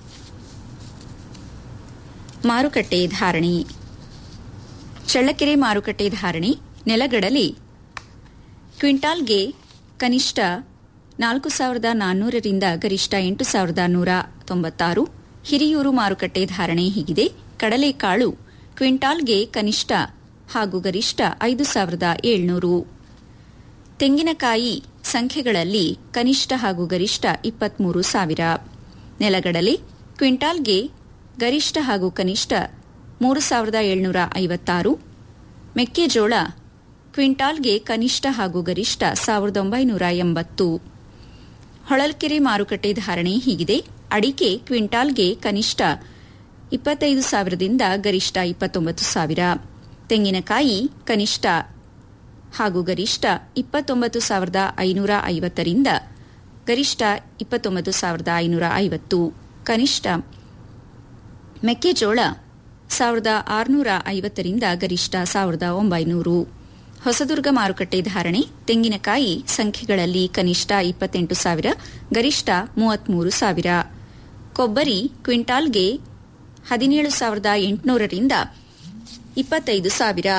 ಮಾರುಕಟ್ಟೆ ಧಾರಣೆ ಚಳ್ಳಕೆರೆ ಮಾರುಕಟ್ಟೆ ಧಾರಣೆ ನೆಲಗಡಲೆ ಕ್ವಿಂಟಾಲ್ಗೆ ಕನಿಷ್ಠ ನಾಲ್ಕು ಸಾವಿರದ ನಾನ್ನೂರರಿಂದ ಗರಿಷ್ಠ ಎಂಟು ಸಾವಿರದ ನೂರ ತೊಂಬತ್ತಾರು ಹಿರಿಯೂರು ಮಾರುಕಟ್ಟೆ ಧಾರಣೆ ಹೀಗಿದೆ ಕಡಲೆಕಾಳು ಕ್ವಿಂಟಾಲ್ಗೆ ಕನಿಷ್ಠ ಹಾಗೂ ಗರಿಷ್ಠ ಐದು ಸಾವಿರದ ಏಳ್ನೂರು ತೆಂಗಿನಕಾಯಿ ಸಂಖ್ಯೆಗಳಲ್ಲಿ ಕನಿಷ್ಠ ಹಾಗೂ ಗರಿಷ್ಠ ಇಪ್ಪತ್ಮೂರು ಸಾವಿರ ನೆಲಗಡಲೆ ಕ್ವಿಂಟಾಲ್ಗೆ ಗರಿಷ್ಠ ಹಾಗೂ ಕನಿಷ್ಠ ಮೂರು ಸಾವಿರದ ಏಳ್ನೂರ ಐವತ್ತಾರು ಮೆಕ್ಕೆಜೋಳ ಕ್ವಿಂಟಾಲ್ಗೆ ಕನಿಷ್ಠ ಹಾಗೂ ಗರಿಷ್ಠ ಸಾವಿರದ ಒಂಬೈನೂರ ಎಂಬತ್ತು ಹೊಳಲ್ಕೆರೆ ಮಾರುಕಟ್ಟೆ ಧಾರಣೆ ಹೀಗಿದೆ ಅಡಿಕೆ ಕ್ವಿಂಟಾಲ್ಗೆ ಕನಿಷ್ಠ ಇಪ್ಪತ್ತೈದು ಸಾವಿರದಿಂದ ಗರಿಷ್ಠ ಇಪ್ಪತ್ತೊಂಬತ್ತು ಸಾವಿರ ತೆಂಗಿನಕಾಯಿ ಕನಿಷ್ಠ ಹಾಗೂ ಗರಿಷ್ಠ ಇಪ್ಪತ್ತೊಂಬತ್ತು ಸಾವಿರದ ಐನೂರ ಐವತ್ತರಿಂದ ಗರಿಷ್ಠ ಇಪ್ಪತ್ತೊಂಬತ್ತು ಸಾವಿರದ ಐನೂರ ಐವತ್ತು ಕನಿಷ್ಠ ಮೆಕ್ಕೆಜೋಳ ಸಾವಿರದ ಆರುನೂರ ಐವತ್ತರಿಂದ ಗರಿಷ್ಠ ಸಾವಿರದ ಒಂಬೈನೂರು ಹೊಸದುರ್ಗ ಮಾರುಕಟ್ಟೆ ಧಾರಣೆ ತೆಂಗಿನಕಾಯಿ ಸಂಖ್ಯೆಗಳಲ್ಲಿ ಕನಿಷ್ಠ ಇಪ್ಪತ್ತೆಂಟು ಸಾವಿರ ಗರಿಷ್ಠ ಮೂವತ್ಮೂರು ಸಾವಿರ ಕೊಬ್ಬರಿ ಕ್ವಿಂಟಾಲ್ಗೆ ಹದಿನೇಳು ಸಾವಿರದ ಎಂಟುನೂರರಿಂದ ಇಪ್ಪತ್ತೈದು ಸಾವಿರ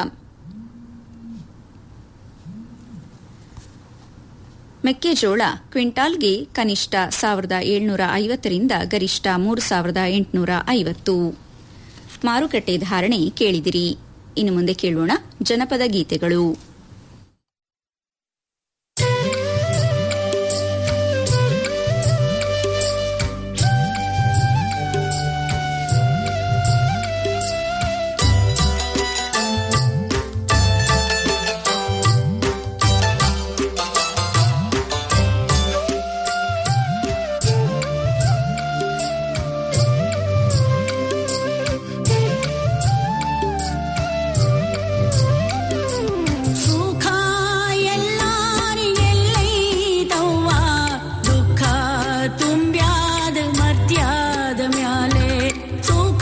ಮೆಕ್ಕೆಜೋಳ ಕ್ವಿಂಟಾಲ್ಗೆ ಕನಿಷ್ಠ ಸಾವಿರದ ಏಳ್ನೂರ ಐವತ್ತರಿಂದ ಗರಿಷ್ಠ ಮೂರು ಸಾವಿರದ ಎಂಟುನೂರ ಐವತ್ತು ಮಾರುಕಟ್ಟೆ ಧಾರಣೆ ಕೇಳಿದಿರಿ ಇನ್ನು ಮುಂದೆ ಕೇಳೋಣ ಜನಪದ ಗೀತೆಗಳು ಸುಖ ಎಲ್ಲಾರಿಗೆಲ್ಲೈತವ್ವ ದುಃಖ ತುಂಬ್ಯಾದ ಮರ್ತ್ಯಾದ ಮ್ಯಾಲೆ ಸುಖ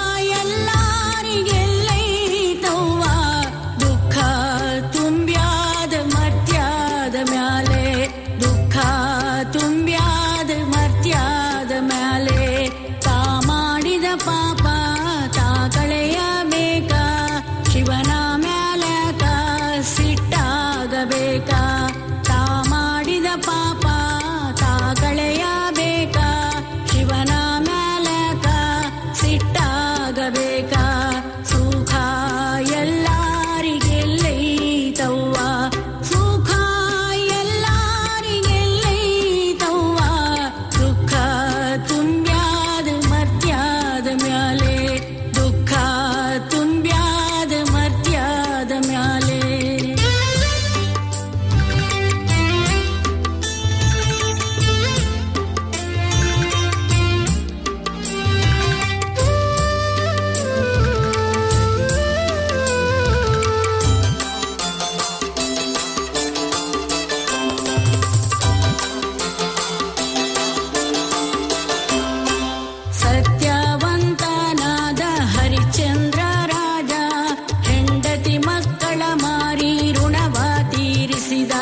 ಎಲ್ಲಾರಿಗೆಲ್ಲೈತವ್ವ ದುಃಖ ತುಂಬ್ಯಾದ ಮರ್ತ್ಯಾದ ಮ್ಯಾಲೆ ದುಃಖ ತುಂಬ್ಯಾದ ಮರ್ತ್ಯಾದ ಮ್ಯಾಲೆ ತಾ ಮಾಡಿದ ಪಾಪ ತಾ ಕಳೆಯಬೇಕ ಶಿವನ ಮ್ಯಾಲಕ ಸಿಟ್ಟಾಗಬೇಕ ತಾ ಮಾಡಿದ ಪಾಪ ತಾ ಕಳೆಯಬೇಕ ಶಿವನ ಮ್ಯಾಲಕ ಸಿಟ್ಟಾಗಬೇಕ ಸುಖ ಎಲ್ಲಾರಿಗೆಲ್ಲೈತವ್ವ ಸುಖ ಎಲ್ಲಾರಿಗೆಲ್ಲೈತವ್ವ ದುಃಖ ತುಂಬ್ಯಾದ ಮರ್ತ್ಯಾದ ಮ್ಯಾಲೆ ದುಃಖ ತುಂಬ್ಯಾದ ಮರ್ತ್ಯಾದ ಮ್ಯಾಲೆ ಸತ್ಯವಂತನಾದ ಹರಿಶ್ಚಂದ್ರ ರಾಜ ಹೆಂಡತಿ ಮಕ್ಕಳ ಮಾರಿ ಋಣವ ತೀರಿಸಿದ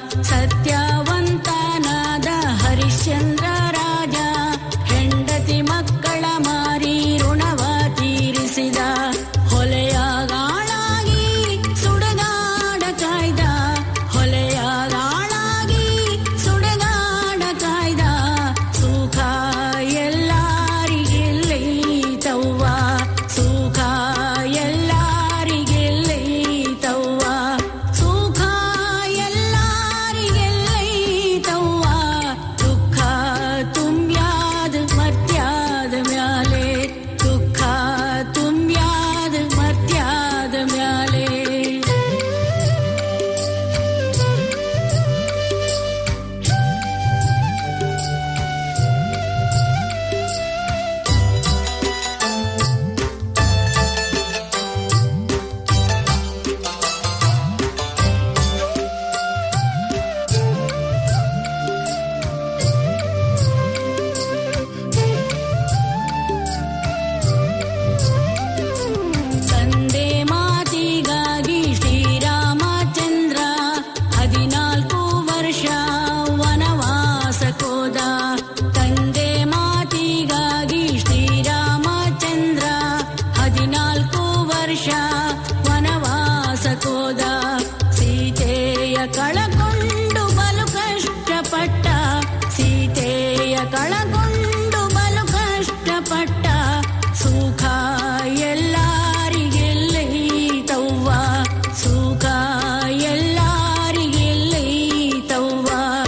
ಸತ್ಯವಂತನಾದ ಹರಿಶ್ಚಂದ್ರ ರಾಜ ಹೆಂಡತಿ ಮಕ್ಕಳ ಮಾರಿ ಋಣವ ತೀರಿಸಿದ ಹೊಲೆಯಾಗಾಳಾಗಿ ಸುಡಗಾಡ ಕಾಯ್ದ ಹೊಲೆಯಾಗಾಳಾಗಿ ಸುಡಗಾಡ ಕಾಯ್ದ ಸುಖ ಎಲ್ಲಾರಿಗೆಲ್ಲೈತವ್ವ ಸುಖ ಎಲ್ಲಾರಿಗೆಲ್ಲೈತವ್ವ ಸುಖ ಎಲ್ಲಾರಿಗೆಲ್ಲೈತವ್ವ ದುಃಖ ತುಂಬ್ಯಾದ ಮರ್ತ್ಯಾದ ಮ್ಯಾಲೆ ದುಃಖ ತುಂಬ್ಯಾದ ಮರ್ತ್ಯಾದ ಮ್ಯಾಲೆ ತಂದೆ ಮಾತಿಗಾಗಿ ಶ್ರೀರಾಮಚಂದ್ರ ಹದಿನಾಲ್ಕು ವರ್ಷ ವನವಾಸಕೋದ ತಂದೆ ಮಾತಿಗಾಗಿ ಶ್ರೀರಾಮಚಂದ್ರ ಹದಿನಾಲ್ಕು ವರ್ಷ ವನವಾಸಕೋದ ಸೀತೆಯ ಕಳಕೊಂಡು ಬಲು ಕಷ್ಟಪಟ್ಟ ಸೀತೆಯ ಕಳಕೊಂಡು ಬಲು ಕಷ್ಟಪಟ್ಟ ಸುಖ ಎಲ್ಲಾರಿಗೆಲ್ಲೈತವ್ವ ಸುಖ ಎಲ್ಲಾರಿಗೆಲ್ಲೈತವ್ವ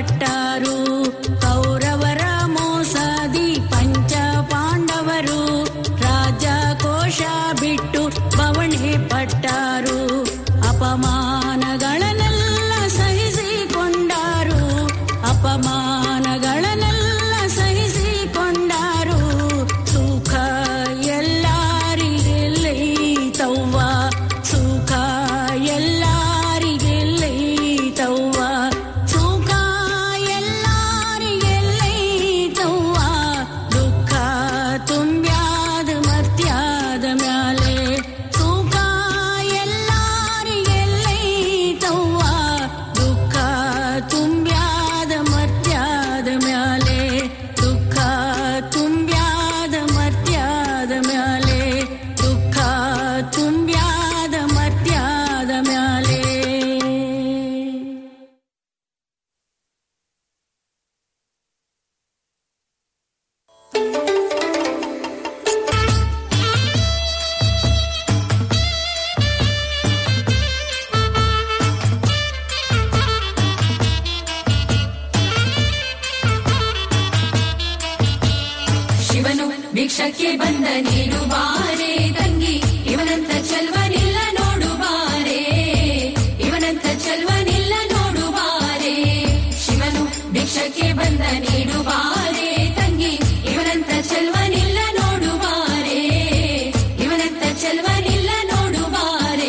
ಪಟ್ಟಾರು ಕೌರವರ ಮೋಸದಿ ಪಂಚ ಪಾಂಡವರು ರಾಜ ಕೋಶ ಬಿಟ್ಟು ಬವಣೆ ಪಟ್ಟಾರು ಅಪಮಾನಗಳನ್ನೆಲ್ಲ ಸಹಿಸಿಕೊಂಡಾರು ಅಪಮಾನಗಳನ್ನೆಲ್ಲ ಸಹಿಸಿಕೊಂಡಾರು ಸುಖ ಎಲ್ಲಾರಿಗೆಲ್ಲಿ ತವ್ವ ಸುಖ ಎಲ್ಲಾರಿಗೆಲ್ಲಿ ತವ್ವ ಸುಖ ಎಲ್ಲಾರಿಗೆಲ್ಲಿ ತವ್ವ ದುಃಖ ತುಂಬ್ಯಾದ ಮರ್ತ್ಯಾದ ಮ್ಯಾಲೆ ಸುಖ ಎಲ್ಲಾರಿಗೆಲ್ಲಿ ತವ್ವ ದುಃಖ ತುಂಬ್ಯಾದ ಮರ್ತ್ಯಾದ ಮ್ಯಾಲೆ ದುಃಖ ತುಂಬ್ಯಾದ ಮರ್ತ್ಯಾದ ಮ್ಯಾಲೆ ದುಃಖ ತುಂಬ್ಯಾದ ಮರ್ತ್ಯಾದ ಮ್ಯಾಲೆ ಶಿವನು ಭಿಕ್ಷಕ್ಕೆ ಬಂದ ನೀಡುವಾರೆ ತಂಗಿ ಇವನಂತ ಚೆಲ್ವನಿಲ್ಲ ನೋಡುವಾರೆ ಇವನಂತ ಚೆಲ್ವನಿಲ್ಲ ನೋಡುವಾರೆ ಶಿವನು ಭಿಕ್ಷಕ್ಕೆ ಬಂದ ನೀಡುವಾರೆ ತಂಗಿ ಇವನಂತ ಚೆಲ್ವನಿಲ್ಲ ನೋಡುವಾರೆ ಇವನಂತ ಚೆಲ್ವನಿಲ್ಲ ನೋಡುವಾರೆ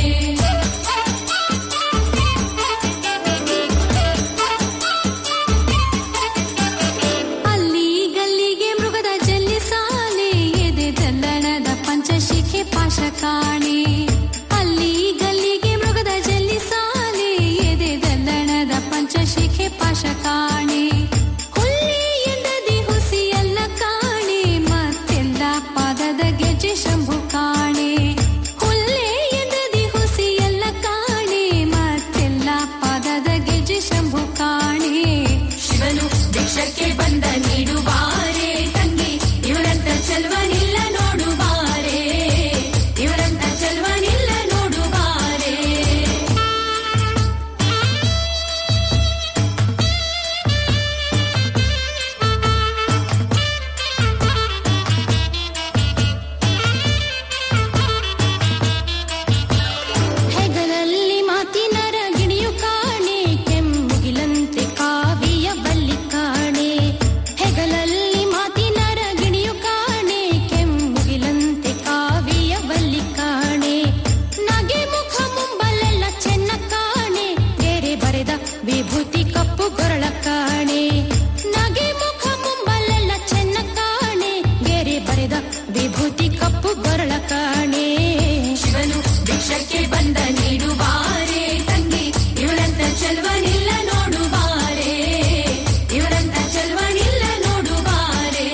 ಅಲ್ಲಿ ಗಲ್ಲಿಗೆ ಮೃಗದ ಜಲ್ಲಿ ಸಾಲೆ ಎದೆ ದಲ್ಲಣದ ಪಂಚಶಿಖೆ ಪಾಶ ಕಾಣೆ ಅಲ್ಲಿ ಗಲ್ಲಿಗೆ ಮೃಗದ ಜಲ್ಲಿ ಸಾಲೆ ಎದೆ ದಲ್ಲಣದ ಪಂಚಶಿಖೆ ಪಾಶ ಕಾಣೆ ಹುಲ್ಲಿ ಎಂದದಿ ಹುಸಿ ಎಲ್ಲ ಕಾಣೆ ಮತ್ತೆಲ್ಲ ಪಾದದ ಗೆಜೆ ಶಂಭು ಕಾಣೆ ಹುಲ್ಲೆ ಎಂದದಿ ಹುಸಿ ಎಲ್ಲ ಕಾಣೆ ಮತ್ತೆಲ್ಲ ಪಾದದ ಗೆಜೆ ಶಂಭು ಕಾಣೆ ಶಿವನು ಭಿಕ್ಷಕ್ಕೆ ಬಂದ ನೀಡುವಾರೆ ತಂಗಿ ಇವರಂತ ಚೆಲ್ವನಿಲ್ಲ ನೋಡುವಾರೆ ಇವರಂತ ಚೆಲ್ವನಿಲ್ಲ ನೋಡುವಾರೆ ಹೆಗಲಲ್ಲಿ ಮಾತಿನರ ಗಿಣಿಯು ಕಾಣೆ ಕೆಮ್ಮುಗಿಲಂತೆ ಕಾವಿಯ ಬಲ್ಲಿ ಕಾಣೆ ಹೆಗಲಲ್ಲಿ ಮಾತಿನರ ಗಿಣಿಯು ಕಾಣೆ ಕೆಮ್ಮುಗಿಲಂತೆ ಕಾವಿಯ ಬಲ್ಲಿ ಕಾಣೆ ನಗೆ ಮುಖ ಮುಂಬಲೆಲ್ಲ ಚೆನ್ನ ಕಾಣೆ ಬೇರೆ ಬರೆದ ವಿಭೂತಿ ಕಪ್ಪು ಗೊರಳ ಕಾಣೆ ನಗೆ ಮುಖ ಮುಂಬಲೆಲ್ಲ ಚೆನ್ನ ಕಾಣೆ ಬೇರೆ ಬರೆದ ವಿಭೂತಿ ಕಪ್ಪು ಗೊರಳ ಕಾಣೆ ಶಿವನು ಭಿಕ್ಷಕ್ಕೆ ಬಂದ ನೀಡುವಾರೆ ತಂಗಿ ಇವರಂತ ಚೆಲ್ವನಿಲ್ಲ ನೋಡುವಾರೆ ಇವರಂತ ಚೆಲ್ವನಿಲ್ಲ ನೋಡುವಾರೆ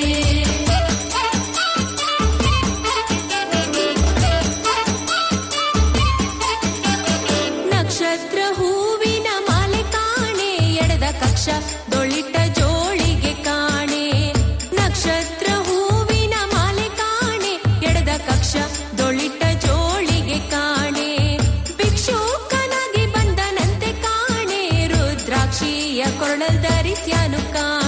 ನಕ್ಷತ್ರ ಹೂವಿನ ಮಾಲೆ ಕಾಣೆ ಎಡದ ಕಕ್ಷ ದೊಳಿಟ ಜೋಳಿಗೆ ಕಾಣೆ ನಕ್ಷತ್ರ ಹೂವಿನ ಮಾಲೆ ಕಾಣೆ ಎಡದ ಕಕ್ಷ ದೊಳಿಟ ಜೋಳಿಗೆ ಕಾಣೆ ಭಿಕ್ಷುಕನಾಗಿ ಬಂದನಂತೆ ಕಾಣೆ ರುದ್ರಾಕ್ಷಿಯ ಕೊರಳಲ್ ಧರಿಸ್ಯಾನು ಕಾಣೆ